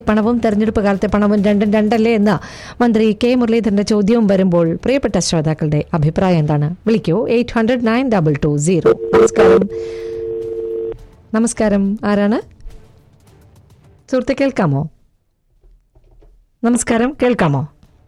പണവും തെരഞ്ഞെടുപ്പ് കാലത്തെ പണവും രണ്ടും രണ്ടല്ലേ എന്ന മന്ത്രി കെ മുരളീധരന്റെ ചോദ്യവും വരുമ്പോൾ പ്രിയപ്പെട്ട ശ്രോതാക്കളുടെ അഭിപ്രായം എന്താണ് വിളിക്കൂ eight hundred nine double two zero നമസ്കാരം നമസ്കാരം ആരാണ് സുഹൃത്തെ കേൾക്കാമോ നമസ്കാരം കേൾക്കാമോ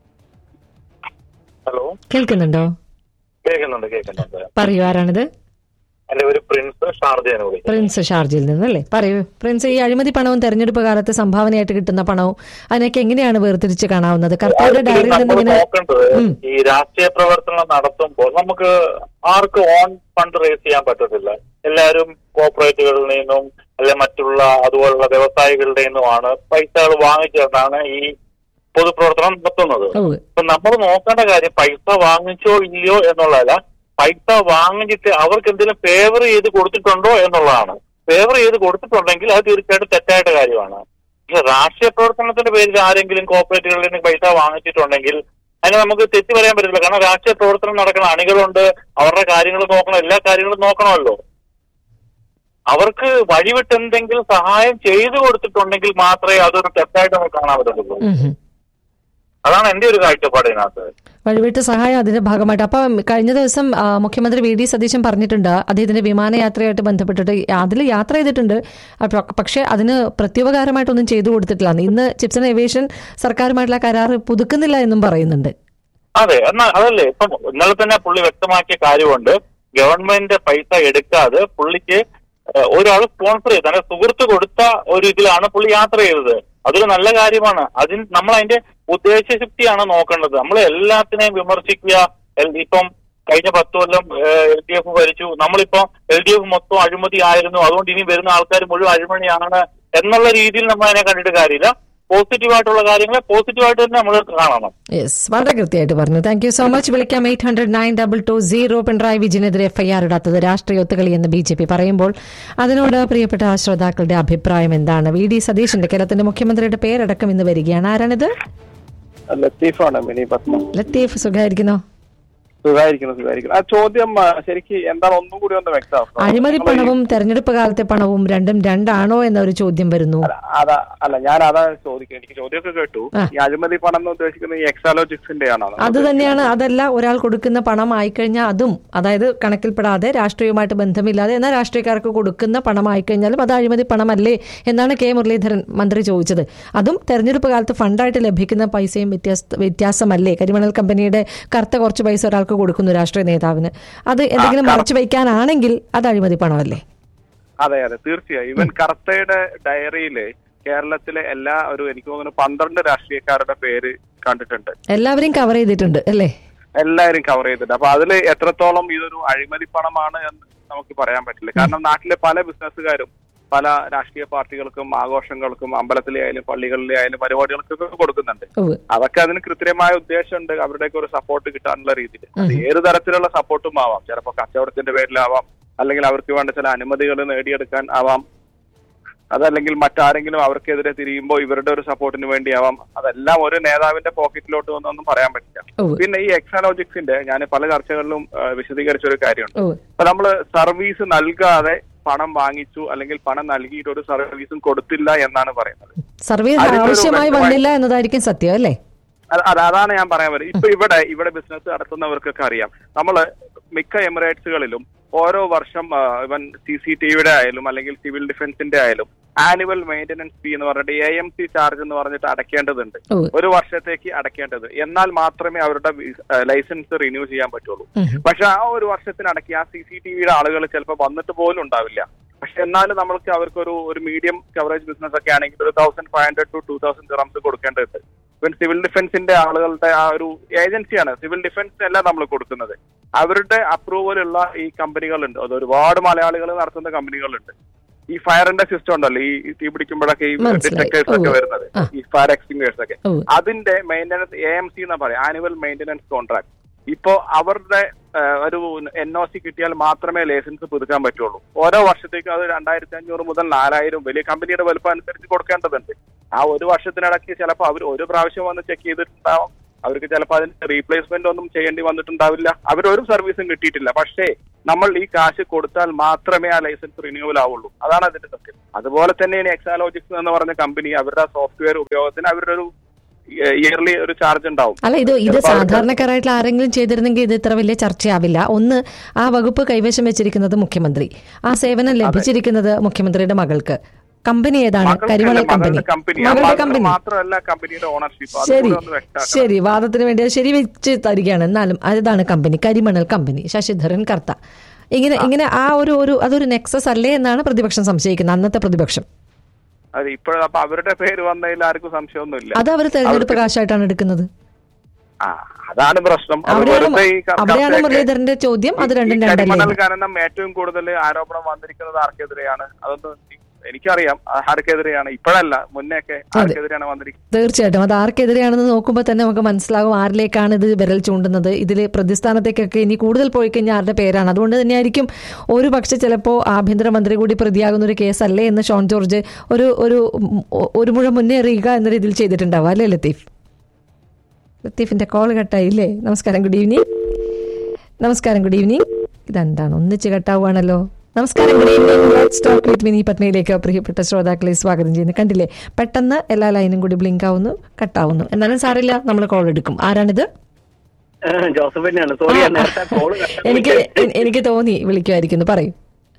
ഹലോ കേൾക്കുന്നുണ്ടോ കേൾക്കുന്നുണ്ട് കേൾക്കുന്നുണ്ട് പറയൂ ആരാണിത് എന്റെ ഒരു പ്രിൻസ് ഷാർജയാണ് വിളിക്കുന്നത് പ്രിൻസ് ഷാർജയിൽ നിന്നല്ലേ പറയൂ പ്രിൻസ് ഈ അഴിമതി പണവും തെരഞ്ഞെടുപ്പ് കാലത്ത് സംഭാവനയായിട്ട് കിട്ടുന്ന പണവും അതിനൊക്കെ എങ്ങനെയാണ് വേർതിരിച്ച് കാണാവുന്നത് കർത്താരുടെ ഡയറിയിൽ നിന്ന് നമ്മൾ ഇങ്ങനെ നോക്കേണ്ടത് ഉം. ഈ രാഷ്ട്രീയ പ്രവർത്തനം നടത്തുമ്പോൾ നമുക്ക് ആർക്കും ഓൺ ഫണ്ട് റേസ് ചെയ്യാൻ പറ്റത്തില്ല എല്ലാവരും കോർപ്പറേറ്റുകളിൽ നിന്നും അല്ലെ മറ്റുള്ള അതുപോലുള്ള വ്യവസായികളുടെ നിന്നുമാണ് പൈസകൾ വാങ്ങിച്ചിട്ടാണ് ഈ പൊതുപ്രവർത്തനം നടത്തുന്നത് ഓ അപ്പൊ നമ്മൾ നോക്കേണ്ട കാര്യം പൈസ വാങ്ങിച്ചോ ഇല്ലയോ എന്നുള്ളതല്ല പൈസ വാങ്ങിച്ചിട്ട് അവർക്ക് എന്തെങ്കിലും ഫേവർ ചെയ്ത് കൊടുത്തിട്ടുണ്ടോ എന്നുള്ളതാണ് ഫേവർ ചെയ്ത് കൊടുത്തിട്ടുണ്ടെങ്കിൽ അത് തീർച്ചയായിട്ടും തെറ്റായിട്ട് കാര്യമാണ് പക്ഷെ രാഷ്ട്രീയ പ്രവർത്തനത്തിന്റെ പേരിൽ ആരെങ്കിലും കോർപ്പറേറ്റുകളിൽ നിന്ന് പൈസ വാങ്ങിച്ചിട്ടുണ്ടെങ്കിൽ അതിന് നമുക്ക് തെറ്റ് പറയാൻ പറ്റില്ല കാരണം രാഷ്ട്രീയ പ്രവർത്തനം നടക്കുന്ന അണികളുണ്ട് അവരുടെ കാര്യങ്ങൾ നോക്കണം എല്ലാ കാര്യങ്ങളും നോക്കണമല്ലോ അവർക്ക് വഴിവിട്ട് എന്തെങ്കിലും സഹായം ചെയ്തു കൊടുത്തിട്ടുണ്ടെങ്കിൽ മാത്രമേ അതൊരു തെറ്റായിട്ട് നമുക്ക് കാണാൻ പറ്റത്തുള്ളൂ ഉം ഹും. അതാണ് എന്റെ ഒരു കാഴ്ചപ്പാട് ഇതിനകത്ത് വഴിവിട്ട് സഹായം അതിന്റെ ഭാഗമായിട്ട് അപ്പൊ കഴിഞ്ഞ ദിവസം ആ, മുഖ്യമന്ത്രി വി ഡി സതീശൻ പറഞ്ഞിട്ടുണ്ട് അദ്ദേഹത്തിന്റെ വിമാനയാത്രയായിട്ട് ബന്ധപ്പെട്ടിട്ട് അതിൽ യാത്ര ചെയ്തിട്ടുണ്ട് അപ്പൊ- പക്ഷേ അതിന് പ്രത്യുപകാരമായിട്ടൊന്നും ചെയ്തു കൊടുത്തിട്ടില്ല ഇന്ന് ചിപ്സൺ ഏവിയേഷൻ സർക്കാരുമായിട്ടുള്ള കരാർ പുതുക്കുന്നില്ല എന്നും പറയുന്നുണ്ട് അതെ എന്നാ അതല്ലേ ഇപ്പം ഇന്നലെ തന്നെ പുള്ളി വ്യക്തമാക്കിയ കാര്യമുണ്ട് ഗവൺമെന്റ് പൈസ എടുക്കാതെ പുള്ളിക്ക് ഏഹ്, ഒരാൾ സ്പോൺസർ ചെയ്ത് തന്റെ സുഹൃത്ത് കൊടുത്ത ഒരു ഇതിലാണ് പുള്ളി യാത്ര ചെയ്തത് അതൊരു നല്ല കാര്യമാണ് അതിന് നമ്മൾ അതിന്റെ ഉദ്ദേശശക്തിയാണ് നോക്കേണ്ടത് നമ്മൾ എല്ലാത്തിനെയും വിമർശിക്കുക എൽ- ഇപ്പം കഴിഞ്ഞ പത്ത് കൊല്ലം എൽ ഡി എഫ് ഭരിച്ചു നമ്മളിപ്പോ എൽ ഡി എഫ് മൊത്തം അഴിമതി ആയിരുന്നു അതുകൊണ്ട് ഇനി വരുന്ന ആൾക്കാർ മുഴുവൻ അഴിമണിയാണ് എന്നുള്ള രീതിയിൽ നമ്മൾ അതിനെ കണ്ടിട്ട് കാര്യമില്ല പോസിറ്റീവായിട്ടുള്ള കാര്യങ്ങളെ പോസിറ്റീവായിട്ട് തന്നെ നമ്മൾ കാണണം യെസ് വളരെ കൃത്യമായിട്ട് പറഞ്ഞു താങ്ക് യു സോ മച്ച് വിളിക്കാം eight hundred nine double two zero Pinarayi വിജയനെതിരെ എഫ്ഐആർ ഇടാത്തത് രാഷ്ട്രീയ ഒത്തുകളി എന്ന് ബി ജെ പി പറയുമ്പോൾ അതിനോട് പ്രിയപ്പെട്ട ശ്രോതാക്കളുടെ അഭിപ്രായം എന്താണ് വി ഡി സതീശന്റെ കേരളത്തിന്റെ മുഖ്യമന്ത്രിയുടെ പേരടക്കം ഇന്ന് വരികയാണ് ആരാണിത് ലത്തീഫാണ് മിനി പത്മ ലത്തീഫ് സുഖായിരിക്കുന്നോ സുഖായിരിക്കുന്നു സുഖായിരിക്കുന്നു ആ ചോദ്യം ആ, ശരിക്ക് എന്താണ് ഒന്നും കൂടി ഒന്ന് വ്യക്തമാക്കണം അഴിമതി പണവും തെരഞ്ഞെടുപ്പ് കാലത്തെ പണവും രണ്ടും രണ്ടാണോ എന്നൊരു ചോദ്യം വരുന്നു അല്ല, അതാ അല്ല ഞാൻ അതാ ചോദിക്കുന്നത് എനിക്ക് ചോദ്യമൊക്കെ കേട്ടു ആ. ഈ അഴിമതി പണം എന്ന് ഉദ്ദേശിക്കുന്നത് ഈ എക്സാലോജിക്സിന്റെ ആണോ അത് തന്നെയാണ് അതല്ല ഒരാൾ കൊടുക്കുന്ന പണം ആയിക്കഴിഞ്ഞാൽ അതും അതായത് കണക്കിൽപ്പെടാതെ രാഷ്ട്രീയവുമായിട്ട് ബന്ധമില്ലാതെ എന്നാൽ രാഷ്ട്രീയക്കാർക്ക് കൊടുക്കുന്ന പണം ആയിക്കഴിഞ്ഞാലും അത് അഴിമതി പണമല്ലേ എന്നാണ് കെ മുരളീധരൻ മന്ത്രി ചോദിച്ചത് അതും തെരഞ്ഞെടുപ്പ് കാലത്ത് ഫണ്ടായിട്ട് ലഭിക്കുന്ന പൈസയും വ്യത്യാസ വ്യത്യാസമല്ലേ കരിമണൽ കമ്പനിയുടെ കറുത്ത കുറച്ച് പൈസ ഒരാൾക്ക് കൊടുക്കുന്നു രാഷ്ട്രീയ നേതാവിന് അത് എന്തെങ്കിലും മറച്ചു വയ്ക്കാനാണെങ്കിൽ അത് അഴിമതി പണമല്ലേ അതെ അതെ തീർച്ചയായും ഇവൻ കർത്തയുടെ ഡയറിയില് കേരളത്തിലെ എല്ലാ ഒരു എനിക്ക് തോന്നുന്നു പന്ത്രണ്ട് രാഷ്ട്രീയക്കാരുടെ പേര് കണ്ടിട്ടുണ്ട് എല്ലാവരെയും കവർ ചെയ്തിട്ടുണ്ട് അല്ലേ എല്ലാവരും കവർ ചെയ്തിട്ടുണ്ട് അപ്പൊ അതിൽ എത്രത്തോളം ഇതൊരു അഴിമതി പണമാണ് എന്ന് നമുക്ക് പറയാൻ പറ്റില്ല കാരണം നാട്ടിലെ പല ബിസിനസ്സുകാരും പല രാഷ്ട്രീയ പാർട്ടികൾക്കും ആഘോഷങ്ങൾക്കും അമ്പലത്തിലെ ആയാലും പള്ളികളിലെ ആയാലും പരിപാടികൾക്കൊക്കെ കൊടുക്കുന്നുണ്ട് ഉവ്വ്. അതൊക്കെ അതിന് കൃത്യമായ ഉദ്ദേശമുണ്ട് അവരുടെയൊക്കെ ഒരു സപ്പോർട്ട് കിട്ടാനുള്ള രീതിയിൽ അത് ഏത് തരത്തിലുള്ള സപ്പോർട്ടും ആവാം ചിലപ്പോൾ കച്ചവടത്തിന്റെ പേരിലാവാം അല്ലെങ്കിൽ അവർക്ക് വേണ്ട ചില അനുമതികൾ നേടിയെടുക്കാൻ ആവാം അതല്ലെങ്കിൽ മറ്റാരെങ്കിലും അവർക്കെതിരെ തിരിയുമ്പോൾ ഇവരുടെ ഒരു സപ്പോർട്ടിന് വേണ്ടിയാവാം അതെല്ലാം ഒരു നേതാവിന്റെ പോക്കറ്റിലോട്ട് വന്നൊന്നും പറയാൻ പറ്റില്ല ഉവ്വ്. പിന്നെ ഈ എക്സാലോജിക്സിന്റെ ഞാൻ പല ചർച്ചകളിലും ആ, വിശദീകരിച്ച ഒരു കാര്യമുണ്ട് ഉവ്വ്. അപ്പൊ നമ്മള് സർവീസ് നൽകാതെ പണം വാങ്ങിച്ചു അല്ലെങ്കിൽ പണം നൽകിയിട്ട് ഒരു സർവീസും കൊടുത്തില്ല എന്നാണ് പറയുന്നത് സർവീസ് അതിനൊരു ആവശ്യമായി വ്യക്തമായ- വന്നില്ല എന്നതായിരിക്കും സത്യം അല്ലേ അത് അത് അതാണ് ഞാൻ പറയാൻ വരുന്നത് ഇപ്പൊ ഇവിടെ ഇവിടെ ബിസിനസ് നടത്തുന്നവർക്കൊക്കെ അറിയാം നമ്മള് മിക്ക എമിറേറ്റ്സുകളിലും ഓരോ വർഷം ഇവൻ സി സി ടി വിയുടെ ആയാലും അല്ലെങ്കിൽ സിവിൽ ഡിഫൻസിന്റെ ആയാലും ആനുവൽ മെയിന്റനൻസ് ഫീ എന്ന് പറഞ്ഞിട്ട് എ എം സി ചാർജ് എന്ന് പറഞ്ഞിട്ട് അടയ്ക്കേണ്ടതുണ്ട് ഉവ്വ്. ഒരു വർഷത്തേക്ക് അടയ്ക്കേണ്ടത് എന്നാൽ മാത്രമേ അവരുടെ ലൈസൻസ് റിന്യൂ ചെയ്യാൻ പറ്റുള്ളൂ ഉം. പക്ഷെ ആ ഒരു വർഷത്തിന് അടക്കി ആ സി സി ടി വിയുടെ ആളുകൾ ചിലപ്പോൾ വന്നിട്ട് പോലും ഉണ്ടാവില്ല പക്ഷെ എന്നാലും നമ്മൾക്ക് അവർക്കൊരു ഒരു മീഡിയം കവറേജ് ബിസിനസ് ഒക്കെ ആണെങ്കിൽ ഒരു thousand five hundred to two thousand dirhams കൊടുക്കേണ്ടതുണ്ട് ഇവൻ സിവിൽ ഡിഫൻസിന്റെ ആളുകളുടെ ആ ഒരു ഏജൻസിയാണ് സിവിൽ ഡിഫൻസ് അല്ല നമ്മൾ കൊടുക്കുന്നത് അവരുടെ അപ്രൂവൽ ഉള്ള ഈ കമ്പനികളുണ്ട് അത് ഒരുപാട് മലയാളികൾ നടത്തുന്ന കമ്പനികളുണ്ട് ഈ ഫയറിന്റെ സിസ്റ്റം ഉണ്ടല്ലോ ഈ തീ പിടിക്കുമ്പോഴൊക്കെ ഈ മനസ്സിലായി. ഡിറ്റക്ടേഴ്സ് ഒക്കെ ഉവ്വ്. വരുന്നത് ആ. ഈ ഫയർ എക്സ്റ്റിംഗ്വേഴ്സ് ഒക്കെ ഉവ്വ്. അതിന്റെ മെയിന്റനൻസ് എ എം സി എന്ന് പറയും ആനുവൽ മെയിന്റനൻസ് കോൺട്രാക്ട് ഇപ്പോ അവരുടെ ആ, ഒരു എൻ ഒ സി കിട്ടിയാൽ മാത്രമേ ലൈസൻസ് പുതുക്കാൻ പറ്റുള്ളൂ ഓരോ വർഷത്തേക്കും അത് രണ്ടായിരത്തി അഞ്ഞൂറ് മുതൽ നാലായിരം വലിയ കമ്പനിയുടെ വലുപ്പം അനുസരിച്ച് കൊടുക്കേണ്ടതുണ്ട് ആ ഒരു വർഷത്തിനിടയ്ക്ക് ചിലപ്പോൾ അവർ ഒരു പ്രാവശ്യം വന്ന് ചെക്ക് ചെയ്തിട്ടുണ്ടാവും അവർക്ക് ചിലപ്പോൾ അതിന് റീപ്ലേസ്മെന്റ് ഒന്നും ചെയ്യേണ്ടി വന്നിട്ടുണ്ടാവില്ല അവരൊരു സർവീസും കിട്ടിയിട്ടില്ല പക്ഷേ നമ്മൾ ഈ കാശ് കൊടുത്താൽ മാത്രമേ ആ ലൈസൻസ് റിന്യൂവൽ ആവുള്ളൂ അതാണ് അതിന്റെ സത്യം അതുപോലെ തന്നെയാണ് എക്സാലോജിക്സ് എന്ന് പറഞ്ഞ കമ്പനി അവരുടെ സോഫ്റ്റ്വെയർ ഉപയോഗത്തിന് അവരുടെ ഒരു ഇയർലി ഒരു ചാർജ് ഉണ്ടാവും അല്ല ഇത് ഇത് ചിലപ്പോൾ അവർക്ക് സാധാരണക്കാരായിട്ടുള്ള ആരെങ്കിലും ചെയ്തിരുന്നെങ്കിൽ ഇത് ഇത്ര വലിയ ചർച്ചയാവില്ല ഒന്ന് ആ വകുപ്പ് കൈവശം വെച്ചിരിക്കുന്നത് മുഖ്യമന്ത്രി ആ സേവനം ലഭിച്ചിരിക്കുന്നത് മുഖ്യമന്ത്രിയുടെ മകൾക്ക് കമ്പനി ഏതാണ് മകൾക്കല്ല, കരിമണൽ കമ്പനി മകളുടെ കമ്പനി ആ മകളുടെ മകൾ കമ്പനി മാത്രമല്ല കമ്പനിയുടെ ഓണർഷിപ്പ് ശരി അതുകൂടെ ഒന്ന് വ്യക്തമാക്കണം ശരി വാദത്തിന് വേണ്ടി അത് ശരി വെച്ച് തരികയാണ് എന്നാലും അതാണ് കമ്പനി കരിമണൽ കമ്പനി ശശിധരൻ കർത്ത ഇങ്ങനെ ഇങ്ങനെ ആ ഒരു ഒരു അതൊരു നെക്സസ് അല്ലേ എന്നാണ് പ്രതിപക്ഷം സംശയിക്കുന്നത് അന്നത്തെ പ്രതിപക്ഷം അത് ഇപ്പോഴും അപ്പൊ അവരുടെ പേര് വന്നതിൽ ആർക്കും സംശയമൊന്നുമില്ല അത് അവർ തെരഞ്ഞെടുപ്പ് കാശായിട്ടാണ് എടുക്കുന്നത് ആ അതാണ് പ്രശ്നം അത് അവിടെയാണ് വെറുതെ ഈ ക- അവിടെയാണ് കർത്തയൊക്കെ- മുരളീധരന്റെ ചോദ്യം അത് ഈ രണ്ടും കരിമണൽ രണ്ടല്ലേ ഖനനം ഏറ്റവും കൂടുതൽ ആരോപണം വന്നിരിക്കുന്നത് ആർക്കെതിരെയാണ് അതൊന്ന് എനിക്കറിയാം ആർക്കെതിരെയാണ് ഇപ്പോഴല്ല മുന്നേക്കെ ആർക്കെതിരെയാണ് വന്നിരിക്കുന്നത് തീർച്ചയായിട്ടും അത് ആർക്കെതിരെയാണെന്ന് നോക്കുമ്പോൾ തന്നെ നമുക്ക് മനസ്സിലാകും ആരിലേക്കാണ് ഇത് വിരൽ ചൂണ്ടുന്നത് ഇതിൽ പ്രതിസ്ഥാനത്തേക്കൊക്കെ ഇനി കൂടുതൽ പോയി കഴിഞ്ഞാൽ ആരുടെ പേരാണ് അതുകൊണ്ട് തന്നെയായിരിക്കും ഒരു പക്ഷെ ചിലപ്പോൾ ആഭ്യന്തരമന്ത്രി കൂടി പ്രതിയാകുന്ന ഒരു കേസല്ലേ എന്ന് ഷോൺ ജോർജ് ഒരു ഒരു ഉം, ഒരു മുഴ മുന്നേ അറിയുക എന്ന രീതിയിൽ ചെയ്തിട്ടുണ്ടാവുക അല്ലേ ലത്തീഫ് ലത്തീഫിന്റെ കോൾ കട്ടായില്ലേ നമസ്കാരം ഗുഡ് ഈവനിങ് നമസ്കാരം ഗുഡ് ഈവനിങ് ഇതെന്താണ് ഒന്നിച്ച് കട്ടാവുകയാണല്ലോ നമസ്കാരം good evening let's talk with Mini പത്മയിലേക്ക് പ്രിയപ്പെട്ട ശ്രോതാക്കളെ സ്വാഗതം ചെയ്യുന്നു കണ്ടില്ലേ പെട്ടെന്ന് എല്ലാ ലൈനും കൂടി ബ്ലിങ്ക് ആവുന്നു കട്ടാവുന്നു എന്നാലും സാറില്ല നമ്മൾ കോൾ എടുക്കും ആരാണിത് ജോസഫ് തന്നെയാണ് സോറി ഞാൻ നേരത്തെ കോള് എനിക്ക് എ- എനിക്ക് തോന്നി വിളിക്കുമായിരിക്കുന്നു പറയൂ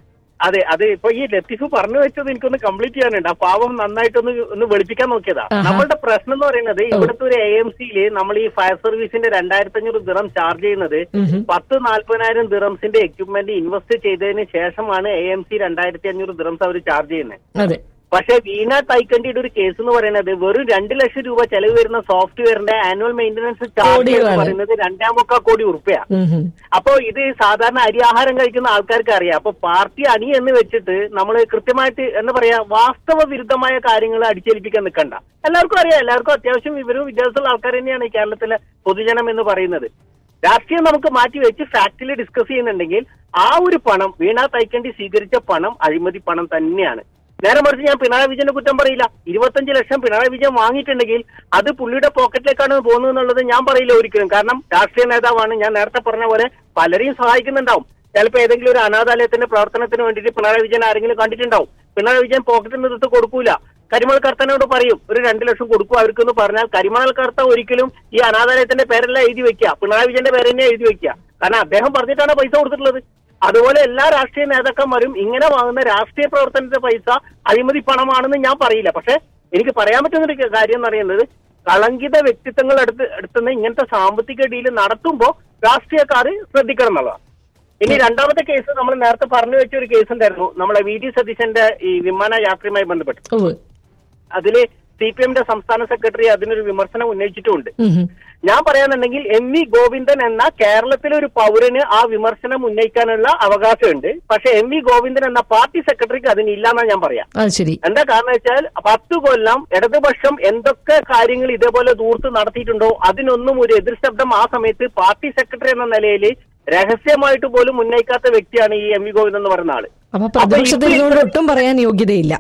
അതെ അതെ ഇപ്പൊ ഈ ലത്തീഫ് പറഞ്ഞു വെച്ചത് എനിക്കൊന്ന് കംപ്ലീറ്റ് ചെയ്യാനുണ്ട് ആ പാവം നന്നായിട്ടൊന്ന് ഒന്ന് വെളുപ്പിക്കാൻ നോക്കിയതാ ആഹാ. നമ്മളുടെ പ്രശ്നം എന്ന് പറയുന്നത് ഇവിടുത്തെ ഒരു എ എം സിയില് നമ്മൾ ഈ ഫയർ സർവീസിന്റെ രണ്ടായിരത്തി അഞ്ഞൂറ് ദിറം ചാർജ് ചെയ്യുന്നത് ഉം. പത്ത് നാല്പതിനായിരം ദിറംസിന്റെ എക്യുപ്മെന്റ് ഇൻവെസ്റ്റ് ചെയ്തതിന് ശേഷമാണ് എ എം സി രണ്ടായിരത്തി അഞ്ഞൂറ് ദിറംസ് അവർ ചാർജ് ചെയ്യുന്നത് അതെ പക്ഷെ വീണ തൈക്കണ്ടിയുടെ ഒരു കേസ് എന്ന് പറയുന്നത് വെറും രണ്ട് ലക്ഷം രൂപ ചെലവ് വരുന്ന സോഫ്റ്റ്വെയറിന്റെ ആനുവൽ മെയിന്റനൻസ് ചാർജ് എന്ന് കോടികളാണ്. പറയുന്നത് രണ്ടേ മുക്കാൽ കോടി ഉറുപ്പയാണ് ഉം ഹും. അപ്പോ ഇത് സാധാരണ അരിയാഹാരം കഴിക്കുന്ന ആൾക്കാർക്ക് അറിയാം അപ്പൊ പാർട്ടി അണി എന്ന് വെച്ചിട്ട് നമ്മൾ കൃത്യമായിട്ട് എന്താ പറയാ വാസ്തവ വിരുദ്ധമായ കാര്യങ്ങൾ അടിച്ചേൽപ്പിക്കാൻ നിൽക്കണ്ട എല്ലാവർക്കും അറിയാം എല്ലാവർക്കും അത്യാവശ്യം വിവരവും വിദ്യാഭ്യാസമുള്ള ആൾക്കാർ തന്നെയാണ് ഈ കേരളത്തിലെ പൊതുജനം എന്ന് പറയുന്നത് രാഷ്ട്രീയം നമുക്ക് മാറ്റി വെച്ച് ഫാക്ടിൽ ഡിസ്കസ് ചെയ്യുന്നുണ്ടെങ്കിൽ ആ ഒരു പണം വീണ തൈക്കണ്ടി സ്വീകരിച്ച പണം അഴിമതി പണം തന്നെയാണ് നേരെ മറിച്ച് ഞാൻ പിണറായി വിജയനെ കുറ്റം പറയില്ല ഇരുപത്തഞ്ച് ലക്ഷം പിണറായി വിജയൻ വാങ്ങിയിട്ടുണ്ടെങ്കിൽ അത് പുള്ളിയുടെ പോക്കറ്റിലേക്കാണ് പോകുന്നത് എന്നുള്ളത് ഞാൻ പറയില്ല ഒരിക്കലും കാരണം രാഷ്ട്രീയ നേതാവാണ് ഞാൻ നേരത്തെ പറഞ്ഞ പോലെ പലരെയും സഹായിക്കുന്നുണ്ടാവും ചിലപ്പോൾ ഏതെങ്കിലും ഒരു അനാഥാലയത്തിന്റെ പ്രവർത്തനത്തിന് വേണ്ടിയിട്ട് പിണറായി വിജയൻ ആരെങ്കിലും കണ്ടിട്ടുണ്ടാവും പിണറായി വിജയൻ പോക്കറ്റിൽ നിന്ന് എടുത്ത് കൊടുക്കൂല കരിമണൽ കർത്തനോട് പറയും ഒരു രണ്ട് ലക്ഷം കൊടുക്കും അവർക്കെന്ന് പറഞ്ഞാൽ കരിമണൽ കർത്ത ഒരിക്കലും ഈ അനാഥാലയത്തിന്റെ പേരല്ല എഴുതി വെക്കുക പിണറായി വിജയന്റെ പേര് തന്നെ എഴുതി വെക്കുക കാരണം അദ്ദേഹം പറഞ്ഞിട്ടാണ് പൈസ കൊടുത്തിട്ടുള്ളത് അതുപോലെ എല്ലാ രാഷ്ട്രീയ നേതാക്കന്മാരും ഇങ്ങനെ വാങ്ങുന്ന രാഷ്ട്രീയ പ്രവർത്തനത്തിന്റെ പൈസ അഴിമതി പണമാണെന്ന് ഞാൻ പറയില്ല പക്ഷെ എനിക്ക് പറയാൻ പറ്റുന്ന ഒരു കാര്യം എന്ന് പറയുന്നത് കളങ്കിത വ്യക്തിത്വങ്ങൾ എടുത്ത് എടുത്തുന്ന ഇങ്ങനത്തെ സാമ്പത്തിക ഡീൽ നടത്തുമ്പോൾ രാഷ്ട്രീയക്കാർ ശ്രദ്ധിക്കണം എന്നുള്ളതാണ് ഇനി രണ്ടാമത്തെ കേസ് നമ്മൾ നേരത്തെ പറഞ്ഞു വെച്ച ഒരു കേസ് ഉണ്ടായിരുന്നു നമ്മളെ വി ഡി സതീശന്റെ ഈ വിമാന യാത്രയുമായി ബന്ധപ്പെട്ട് ഉവ്വ്. അതില് സി പി എമ്മിന്റെ സംസ്ഥാന സെക്രട്ടറി അതിനൊരു വിമർശനം ഉന്നയിച്ചിട്ടുമുണ്ട് ഉം ഹും. ഞാൻ പറയാന്നുണ്ടെങ്കിൽ എം വി ഗോവിന്ദൻ എന്ന കേരളത്തിലെ ഒരു പൗരന് ആ വിമർശനം ഉന്നയിക്കാനുള്ള അവകാശമുണ്ട് പക്ഷെ എം വി ഗോവിന്ദൻ എന്ന പാർട്ടി സെക്രട്ടറിക്ക് അതിനില്ല എന്നാ ഞാൻ പറയാം അത് ശരി എന്താ കാരണം വെച്ചാൽ പത്ത് കൊല്ലം ഇടതുപക്ഷം എന്തൊക്കെ കാര്യങ്ങൾ ഇതേപോലെ ദൂർത്ത് നടത്തിയിട്ടുണ്ടോ അതിനൊന്നും ഒരു എതിർ ശബ്ദം ആ സമയത്ത് പാർട്ടി സെക്രട്ടറി എന്ന നിലയിൽ രഹസ്യമായിട്ട് പോലും ഉന്നയിക്കാത്ത വ്യക്തിയാണ് ഈ എം വി ഗോവിന്ദൻ എന്ന് പറയുന്ന ആള് അപ്പൊ അപ്പൊ പ്രതിപക്ഷത്തിൽ ഇപ്പൊ ഇതുകൊണ്ട് ഒട്ടും പറയാൻ യോഗ്യതയില്ല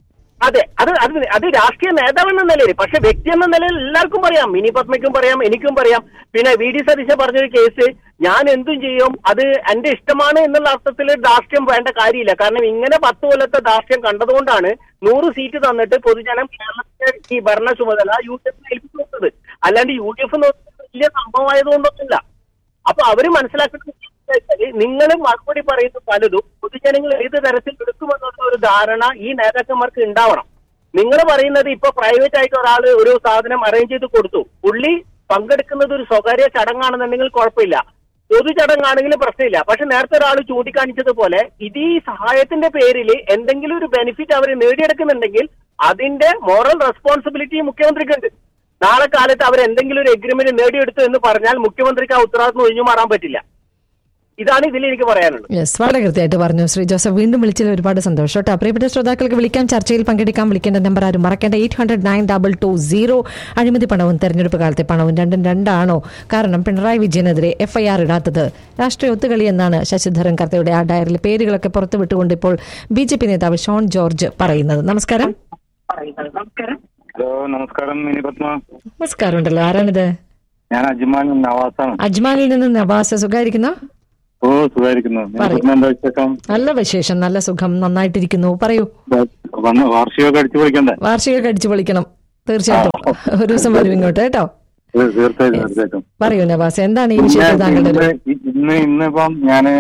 അതെ അത് അത് അത് രാഷ്ട്രീയ നേതാവ് എന്ന നിലയിൽ പക്ഷെ വ്യക്തി എന്ന നിലയിൽ എല്ലാവർക്കും പറയാം മിനി പത്മയ്ക്കും പറയാം എനിക്കും പറയാം പിന്നെ വി ഡി സതീശ പറഞ്ഞൊരു കേസ് ഞാൻ എന്തും ചെയ്യും അത് എന്റെ ഇഷ്ടമാണ് എന്നുള്ള അർത്ഥത്തിൽ രാഷ്ട്രീയം വേണ്ട കാര്യമില്ല കാരണം ഇങ്ങനെ പത്ത് കൊല്ലത്തെ രാഷ്ട്രീയം കണ്ടതുകൊണ്ടാണ് നൂറ് സീറ്റ് തന്നിട്ട് പൊതുജനം കേരളത്തിലെ ഈ ഭരണ ചുമതല യു ഡി എഫിന് ഏൽപ്പിച്ചു കൊടുത്തത് അല്ലാണ്ട് യു ഡി എഫ് വലിയ സംഭവമായതുകൊണ്ടൊന്നുമില്ല അപ്പൊ അവര് മനസ്സിലാക്കുന്നത് നിങ്ങൾ മറുപടി പറയുന്ന പലതും പൊതുജനങ്ങൾ ഏത് തരത്തിൽ എടുക്കുമെന്നുള്ള ഒരു ധാരണ ഈ നേതാക്കന്മാർക്ക് ഉണ്ടാവണം നിങ്ങൾ പറയുന്നത് ഇപ്പൊ പ്രൈവറ്റ് ആയിട്ട് ഒരാൾ ഒരു സാധനം അറേഞ്ച് ചെയ്ത് കൊടുത്തു പുള്ളി പങ്കെടുക്കുന്നത് ഒരു സ്വകാര്യ ചടങ്ങാണെന്നുണ്ടെങ്കിൽ കുഴപ്പമില്ല പൊതു ചടങ്ങാണെങ്കിലും പ്രശ്നമില്ല പക്ഷെ നേരത്തെ ഒരാൾ ചൂണ്ടിക്കാണിച്ചതുപോലെ ഇത് ഈ സഹായത്തിന്റെ പേരിൽ എന്തെങ്കിലും ഒരു ബെനിഫിറ്റ് അവർ നേടിയെടുക്കുന്നുണ്ടെങ്കിൽ അതിന്റെ മോറൽ റെസ്പോൺസിബിലിറ്റി മുഖ്യമന്ത്രിക്കുണ്ട് നാളെ കാലത്ത് അവർ എന്തെങ്കിലും ഒരു എഗ്രിമെന്റ് നേടിയെടുത്തു എന്ന് പറഞ്ഞാൽ മുഖ്യമന്ത്രിക്ക് ആ ഉത്തരവാദിത്വം ഒഴിഞ്ഞു മാറാൻ പറ്റില്ല ഇതാണ് ഇതിൽ എനിക്ക് പറയാനുള്ളത് യെസ് വളരെ കൃത്യമായിട്ട് പറഞ്ഞു ശ്രീ ജോസഫ് വീണ്ടും വിളിച്ചതിൽ ഒരുപാട് സന്തോഷം കേട്ടോ പ്രിയപ്പെട്ട ശ്രോതാക്കൾക്ക് വിളിക്കാം ചർച്ചയിൽ പങ്കെടുക്കാൻ വിളിക്കേണ്ട നമ്പർ ആരും മറക്കേണ്ട eight hundred nine double two zero അഴിമതി പണവും തെരഞ്ഞെടുപ്പ് കാലത്തെ പണവും രണ്ടും രണ്ടാണോ കാരണം പിണറായി വിജയനെതിരെ എഫ്ഐആർ ഇടാത്തത് രാഷ്ട്രീയ ഒത്തുകളി എന്നാണ് ശശിധരൻ കർത്തയുടെ ആ ഡയറിയിൽ പേരുകളൊക്കെ പുറത്തു വിട്ടുകൊണ്ട് ഇപ്പോൾ ബി ജെ പി നേതാവ് ഷോൺ ജോർജ് പറയുന്നത് നമസ്കാരം ഹലോ നമസ്കാരം മിനി പത്മ നമസ്കാരം ഉണ്ടല്ലോ ആരാണിത് ഞാൻ അജ്മാൻ നവാസാണ് അജ്മാനിൽ നിന്ന് നവാസ സുഖായിരിക്കുന്നോ ഓ സുഖായിരിക്കുന്നു പറയൂ. എന്താ വിശേഷം നല്ല വിശേഷം നല്ല സുഖം നന്നായിട്ടിരിക്കുന്നു പറയൂ വന്ന് വാർഷികമൊക്കെ അടിച്ചു പൊളിക്കണ്ടേ വാർഷിക അടിച്ചു പൊളിക്കണം തീർച്ചയായിട്ടും ഒരു ദിവസം വരും ഇങ്ങോട്ട് കേട്ടോ തീ- തീർച്ചയായിട്ടും തീർച്ചയായിട്ടും പറയൂ നവാസ് എന്താണ് ഈ പിന്നെ വിഷയത്തിൽ താങ്കളുടെ ഒരു ഇന്ന് ഇന്ന് ഇന്നിപ്പം ഞാന്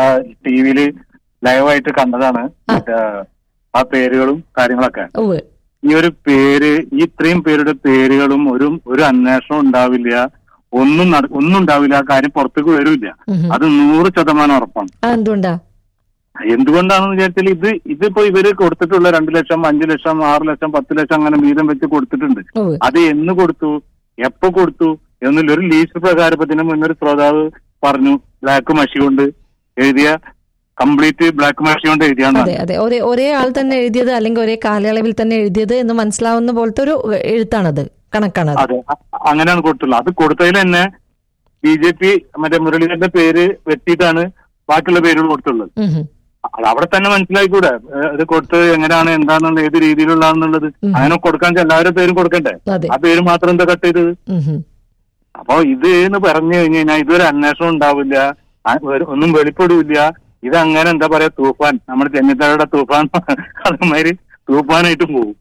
ടി വിയില് ലൈവായിട്ട് കണ്ടതാണ് മറ്റേ ആ പേരുകളും കാര്യങ്ങളൊക്കെ ഓവ് ഈ ഒരു പേര് ഈ ഇത്രയും പേരുടെ പേരുകളും ഒരു ഒരു അന്വേഷണം ഉണ്ടാവില്ല ഒന്നും നട- ഒന്നും ഉണ്ടാവില്ല ആ കാര്യം പുറത്തേക്ക് വരില്ല അത് നൂറ് ശതമാനം ഉറപ്പാണ് ആ എന്തുകൊണ്ടാ എന്തുകൊണ്ടാണെന്ന് വിചാരിച്ചാൽ ഇത് ഇതിപ്പോ ഇവര് കൊടുത്തിട്ടുള്ള രണ്ടു ലക്ഷം അഞ്ചു ലക്ഷം ആറ് ലക്ഷം പത്ത് ലക്ഷം അങ്ങനെ വീതം വെച്ച് കൊടുത്തിട്ടുണ്ട് ഓവ് അത് എന്ന് കൊടുത്തു എപ്പോ കൊടുത്തു എന്നില്ല ഒരു ലീസ്റ്റ് പ്രകാരം ഇപ്പൊ ഇതിന് മുന്നൊരു ശ്രോതാവ് പറഞ്ഞു ബ്ലാക്ക് മഷി കൊണ്ട് എഴുതിയ കംപ്ലീറ്റ് ബ്ലാക്ക് മഷി കൊണ്ട് എഴുതിയാണ് അതെ അതെ ഒരേ ഒരേ ആൾ തന്നെ എഴുതിയത് അല്ലെങ്കിൽ ഒരേ കാലയളവിൽ തന്നെ എഴുതിയത് എന്ന് മനസ്സിലാവുന്ന പോലത്തെ ഒരു എഴുത്താണത് കണക്കാണത് അതെ അ- അങ്ങനെയാണ് കൊടുത്തുള്ളത് അത് കൊടുത്തതിൽ തന്നെ ബി ജെ പി മറ്റേ മുരളീധരന്റെ പേര് വെട്ടിയിട്ടാണ് ബാക്കിയുള്ള പേരുകൾ കൊടുത്തുള്ളത് ഉം ഉം. അത് അവിടെ തന്നെ മനസ്സിലായിക്കൂടെ ഏഹ് ഇത് കൊടുത്തത് എങ്ങനെയാണ് എന്താണെന്നുള്ളത് ഏത് രീതിയിലുള്ളതാണെന്നുള്ളത് അങ്ങനെ കൊടുക്കാൻ വെച്ചാൽ എല്ലാവരുടെ പേരും കൊടുക്കണ്ടേ അതെ ആ പേര് മാത്രം എന്താ കട്ട് ചെയ്തത് ഉം ഉം. അപ്പൊ ഇത് എന്ന് പറഞ്ഞു കഴിഞ്ഞു കഴിഞ്ഞാൽ ഇതൊരു അന്വേഷണം ഉണ്ടാവില്ല ആ ഒരു- ഒന്നും വെളിപ്പെടില്ല ഇത് അങ്ങനെ എന്താ പറയാ തൂഫാൻ നമ്മുടെ ചെന്നിത്തലയുടെ തൂഫാൻ അതുമാതിരി തൂഫാനായിട്ട് പോകും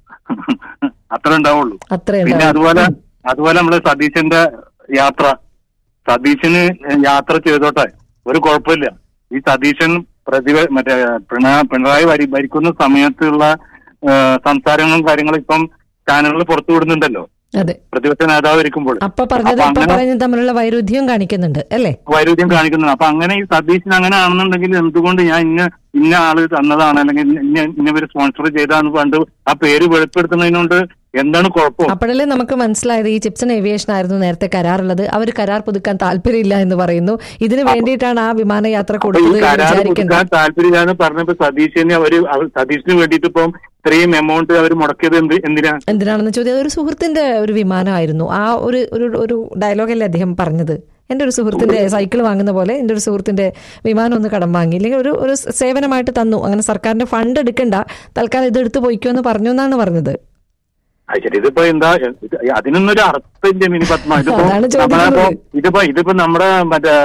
അത്ര ഉണ്ടാവുള്ളൂ അത്രേ പിന്നെ ഉണ്ടാവും അതുപോലെ അതുപോലെ നമ്മള് സതീശന്റെ യാത്ര സതീശന് യാത്ര ചെയ്തോട്ടെ ഒരു കുഴപ്പമില്ല ഈ സതീശൻ പ്രതിഭ മറ്റേ പിണ പിണറായി വരി ഭരിക്കുന്ന സമയത്തുള്ള ആ, സംസാരങ്ങളും കാര്യങ്ങളും ഇപ്പം ചാനലുകൾ പുറത്തു വിടുന്നുണ്ടല്ലോ അതെ പ്രതിപക്ഷ നേതാവ് ഇരിക്കുമ്പോൾ അപ്പൊ പറഞ്ഞത് അപ്പൊ ഇപ്പൊ അങ്ങനെ- പറയുന്നത് തമ്മിലുള്ള വൈരുദ്ധ്യം കാണിക്കുന്നുണ്ട് അല്ലേ വൈരുദ്ധ്യം കാണിക്കുന്നത് അപ്പൊ അങ്ങനെ ഈ സതീശൻ അങ്ങനെ ആണെന്നുണ്ടെങ്കിൽ എന്തുകൊണ്ട് ഞാൻ ഇന്ന ഇന്ന ആള് തന്നതാണ് അല്ലെങ്കിൽ ഇന്ന ഇന്നവര് സ്പോൺസർ ചെയ്താന്ന് പണ്ട് ആ പേര് വെളിപ്പെടുത്തുന്നതിനോണ്ട് എന്താണ് കുഴപ്പം അപ്പോഴല്ലേ നമുക്ക് മനസ്സിലായത് ഈ ചിപ്സൺ ഏവിയേഷൻ ആയിരുന്നു നേരത്തെ കരാറുള്ളത് അവർ കരാർ പുതുക്കാൻ താല്പര്യമില്ല എന്ന് പറയുന്നു ഇതിന് വേണ്ടിയിട്ടാണ് ആ വിമാനയാത്ര അപ്പൊ ഈ കൊടുത്തത് എന്ന് കരാർ വിചാരിക്കേണ്ട കൊടുക്കാൻ താല്പര്യമില്ലാന്ന് പറഞ്ഞപ്പോ സതീശനെ അവര് അവർ സതീശന് വേണ്ടിയിട്ട് ഇപ്പം ഇത്രയും എമൗണ്ട് അവർ മുടക്കിയത് എന്ത് എന്തിനാ എന്തിനാണെന്ന് ചോദ്യം അതൊരു സുഹൃത്തിന്റെ ഒരു വിമാനമായിരുന്നു ആ ഒരു ഒരു ഒരു ഡയലോഗല്ലേ അദ്ദേഹം പറഞ്ഞത് എന്റെ ഒരു സുഹൃത്തിന്റെ സൈക്കിൾ വാങ്ങുന്ന പോലെ എന്റെ ഒരു സുഹൃത്തിന്റെ വിമാനം ഒന്ന് കടം വാങ്ങി ഇല്ലെങ്കിൽ ഒരു ഒരു സേവനമായിട്ട് തന്നു അങ്ങനെ സർക്കാരിന്റെ ഫണ്ട് എടുക്കണ്ട തൽക്കാലം ഇത് എടുത്ത് പോയിക്കോ എന്ന് പറഞ്ഞു എന്നാണ് പറഞ്ഞത് അത് ശരി ഇതിപ്പോ എന്താ ഇത് അതിനൊന്നും ഒരു അർത്ഥമില്ല മിനി പത്മ ഇതിപ്പോ അതാണ് നമ്മളിപ്പോ ചോദിക്കുന്നത്. ഇതിപ്പോ ഇതിപ്പോ നമ്മുടെ മറ്റേ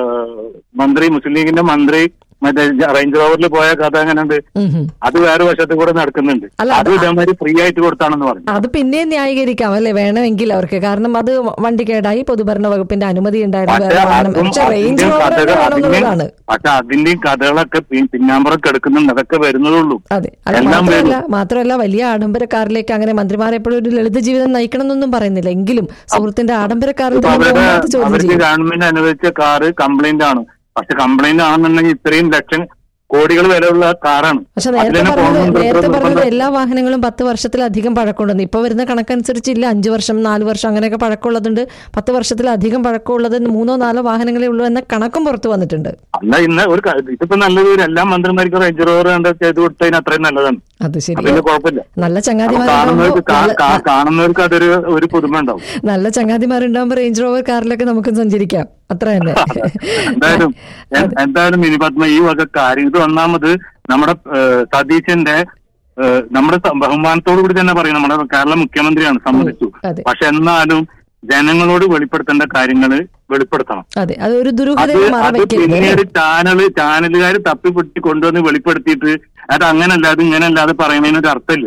മന്ത്രി മുസ്ലിം ലീഗിന്റെ മന്ത്രി മറ്റേ റേഞ്ച് റോവറിൽ പോയ കഥ എങ്ങനെയുണ്ട് ഉം ഉം. അത് വേറെ വശത്ത് കൂടെ നടക്കുന്നുണ്ട് അല്ല, അത് അത് ഇതേമാതിരി ഫ്രീ ആയിട്ട് കൊടുത്താണെന്ന് പറഞ്ഞു അത് പിന്നെയും ന്യായീകരിക്കാം അല്ലെ വേണമെങ്കിൽ അവർക്ക് കാരണം അത് വണ്ടി കേടായി പൊതുഭരണ വകുപ്പിന്റെ അനുമതി ഉണ്ടായിരുന്നു പക്ഷെ വേറെ വാഹനം അതും പക്ഷെ റേഞ്ച് അതിന്റെയും റോവർ തന്നെ കഥകൾ വേണമെന്നുള്ളതാണ് അതിന്റെയും പക്ഷെ അതിന്റെയും കഥകളൊക്കെ പി- പിന്നാമ്പുറം എടുക്കുന്നുണ്ട് അതൊക്കെ വരുന്നതുള്ളൂ അതെ അത് എല്ലാം മാത്രമല്ല മാത്രമല്ല വലിയ ആഡംബരക്കാരിലേക്ക് അങ്ങനെ മന്ത്രിമാർ എപ്പോഴും ഒരു ലളിത ജീവിതം നയിക്കണം എന്നൊന്നും പറയുന്നില്ല എങ്കിലും സുഹൃത്തിന്റെ ആഡംബരക്കാരിൽ ഇപ്പൊ തന്നെ അവരുടെ പോകുന്നത് ചോദ്യം അവർക്ക് ചെയ്യും ഗവൺമെന്റ് അനുവദിച്ച കാറ് കംപ്ലൈന്റ് ആണ് പക്ഷെ കംപ്ലൈന്റ് ആണെന്നുണ്ടെങ്കിൽ ഇത്രയും ലക്ഷം കോടികൾ വിലയുള്ള കാറാണ് പക്ഷെ നേരത്തെ അതിലെന്നെ പറഞ്ഞത് പോകണമെന്ന് നേരത്തെ പറഞ്ഞത് നിർബന്ധം. എല്ലാ വാഹനങ്ങളും പത്ത് വർഷത്തിലധികം പഴക്കമുണ്ടെന്ന് ഇപ്പൊ വരുന്ന കണക്കനുസരിച്ച് ഇല്ല അഞ്ചു വർഷം നാല് വർഷം അങ്ങനെയൊക്കെ പഴക്കമുള്ളതുണ്ട് പത്ത് വർഷത്തിലധികം പഴക്കമുള്ളത് മൂന്നോ നാലോ വാഹനങ്ങളേ ഉള്ളൂ എന്ന കണക്കും പുറത്തു വന്നിട്ടുണ്ട് അല്ല ഇന്ന് ഒരു ക- ഇതിപ്പോ നല്ലത് ഒരു എല്ലാ മന്ത്രിമാർക്കും റേഞ്ച് റോവർ കണ്ട് ചെയ്ത് കൊടുത്തതിന് അത്രയും നല്ലതാണ് അത് ശരി അതിന് കുഴപ്പമില്ല നല്ല അപ്പൊ ചങ്ങാതിമാരുണ്ടാകുമ്പോ കാണുന്നവർക്ക് കാ- നല്ല- കാ- കാണുന്നവർക്ക് അതൊരു ഒരു പുതുമ ഉണ്ടാവും നല്ല ചങ്ങാതിമാരുണ്ടാകുമ്പോ റേഞ്ച് റോവർ കാറിലൊക്കെ നമുക്ക് സഞ്ചരിക്കാം അത്ര തന്നെ എന്തായാലും എ- എന്തായാലും മിനി പത്മ ഈ വക കാര്യം ഇത് ഒന്നാമത് നമ്മുടെ ഏഹ്, സതീശന്റെ ഏഹ്, നമ്മുടെ സ- ബഹുമാനത്തോടു കൂടി തന്നെ പറയും നമ്മുടെ കേരള മുഖ്യമന്ത്രിയാണ് സമ്മതിച്ചു അതെ. പക്ഷെ എന്നാലും ജനങ്ങളോട് വെളിപ്പെടുത്തേണ്ട കാര്യങ്ങൾ വെളിപ്പെടുത്തണം അതെ അത് ഒരു അത് ദുരൂഹതയെ അത് മറവയ്ക്കരുത് പിന്നീട് ചാനല് ചാനലുകാർ തപ്പിപ്പിട്ടി കൊണ്ടുവന്ന് വെളിപ്പെടുത്തിയിട്ട് അത് അങ്ങനല്ല അത് ഇങ്ങനല്ലാതെ പറയുന്നതിന് ഒരു അർത്ഥമില്ല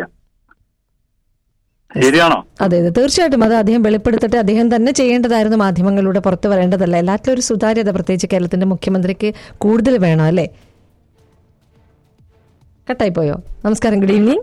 ശരിയാണോ അതെ അതെ തീർച്ചയായിട്ടും അത് അദ്ദേഹം വെളിപ്പെടുത്തട്ടെ അദ്ദേഹം തന്നെ ചെയ്യേണ്ടതായിരുന്നു മാധ്യമങ്ങളിലൂടെ പുറത്തു വരേണ്ടതല്ല എല്ലാത്തിലും ഒരു സുതാര്യത പ്രത്യേകിച്ച് കേരളത്തിന്റെ മുഖ്യമന്ത്രിക്ക് കൂടുതൽ വേണം അല്ലേ കട്ടായി പോയോ നമസ്കാരം ഗുഡ് ഈവനിങ്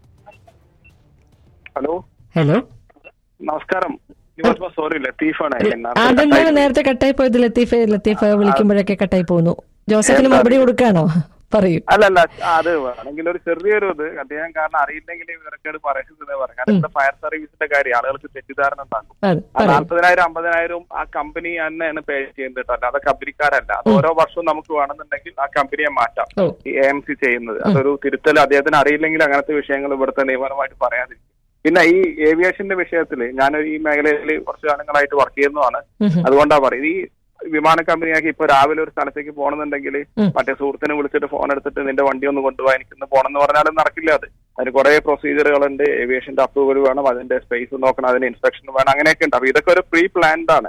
ഹലോ ഹലോ നമസ്കാരം സോറി ലത്തീഫാണ് അതെന്താണ് നേരത്തെ കട്ടായി പോയത് ലത്തീഫ് ലത്തീഫ് വിളിക്കുമ്പോഴൊക്കെ കട്ടായി പോകുന്നു ജോസഫിന് മറുപടി കൊടുക്കാണോ പറയൂ അല്ലല്ല അത് വേണമെങ്കിൽ ഒരു ചെറിയൊരു ഇത് അദ്ദേഹം കാരണം അറിയില്ലെങ്കിൽ ഇവരൊക്കെ പറയുന്നത് പറയാം കാരണം ഇവിടെ ഫയർ സർവീസിന്റെ കാര്യം ആളുകൾക്ക് തെറ്റിദ്ധാരണ ഉണ്ടാക്കും അതെ ആ പറയൂ നാൽപ്പതിനായിരം അമ്പതിനായിരം ആ കമ്പനി തന്നെയാണ് പേ ചെയ്യുന്നത് കേട്ടോ അല്ലാതെ കമ്പനിക്കാരല്ല അത് ഓരോ വർഷവും നമുക്ക് വേണമെന്നുണ്ടെങ്കിൽ ആ കമ്പനിയെ മാറ്റാം ഓ ഈ എ എം സി ചെയ്യുന്നത് അതൊരു തിരുത്തൽ അദ്ദേഹത്തിന് അറിയില്ലെങ്കിൽ അങ്ങനത്തെ വിഷയങ്ങൾ ഇവിടുത്തെ നിയമപരമായിട്ട് പറയാതിരിക്കും പിന്നെ ഈ ഏവിയേഷന്റെ വിഷയത്തിൽ ഞാൻ ഈ മേഖലയിൽ കുറച്ച് കാലങ്ങളായിട്ട് വർക്ക് ചെയ്യുന്നതാണ് ഉം ഉം. അതുകൊണ്ടാ പറയുന്നത് ഈ വിമാന കമ്പനിയാക്കി ഇപ്പൊ രാവിലെ ഒരു സ്ഥലത്തേക്ക് പോകണമെന്നുണ്ടെങ്കിൽ ഉം. മറ്റേ സുഹൃത്തിനെ വിളിച്ചിട്ട് ഫോൺ എടുത്തിട്ട് നിന്റെ വണ്ടി ഒന്ന് കൊണ്ടുപോകാൻ എനിക്കൊന്ന് പോകണമെന്ന് പറഞ്ഞാലും നടക്കില്ല അത് അതിന് കുറെ പ്രൊസീജിയറുകളുണ്ട് ഏവിയേഷന്റെ അപ്രൂവൽ വേണം അതിന്റെ സ്പേസ് നോക്കണം അതിന് ഇൻസ്പെക്ഷൻ വേണം അങ്ങനെയൊക്കെ ഉണ്ട് അപ്പൊ ഇതൊക്കെ ഒരു പ്രീ പ്ലാൻഡ് ആണ്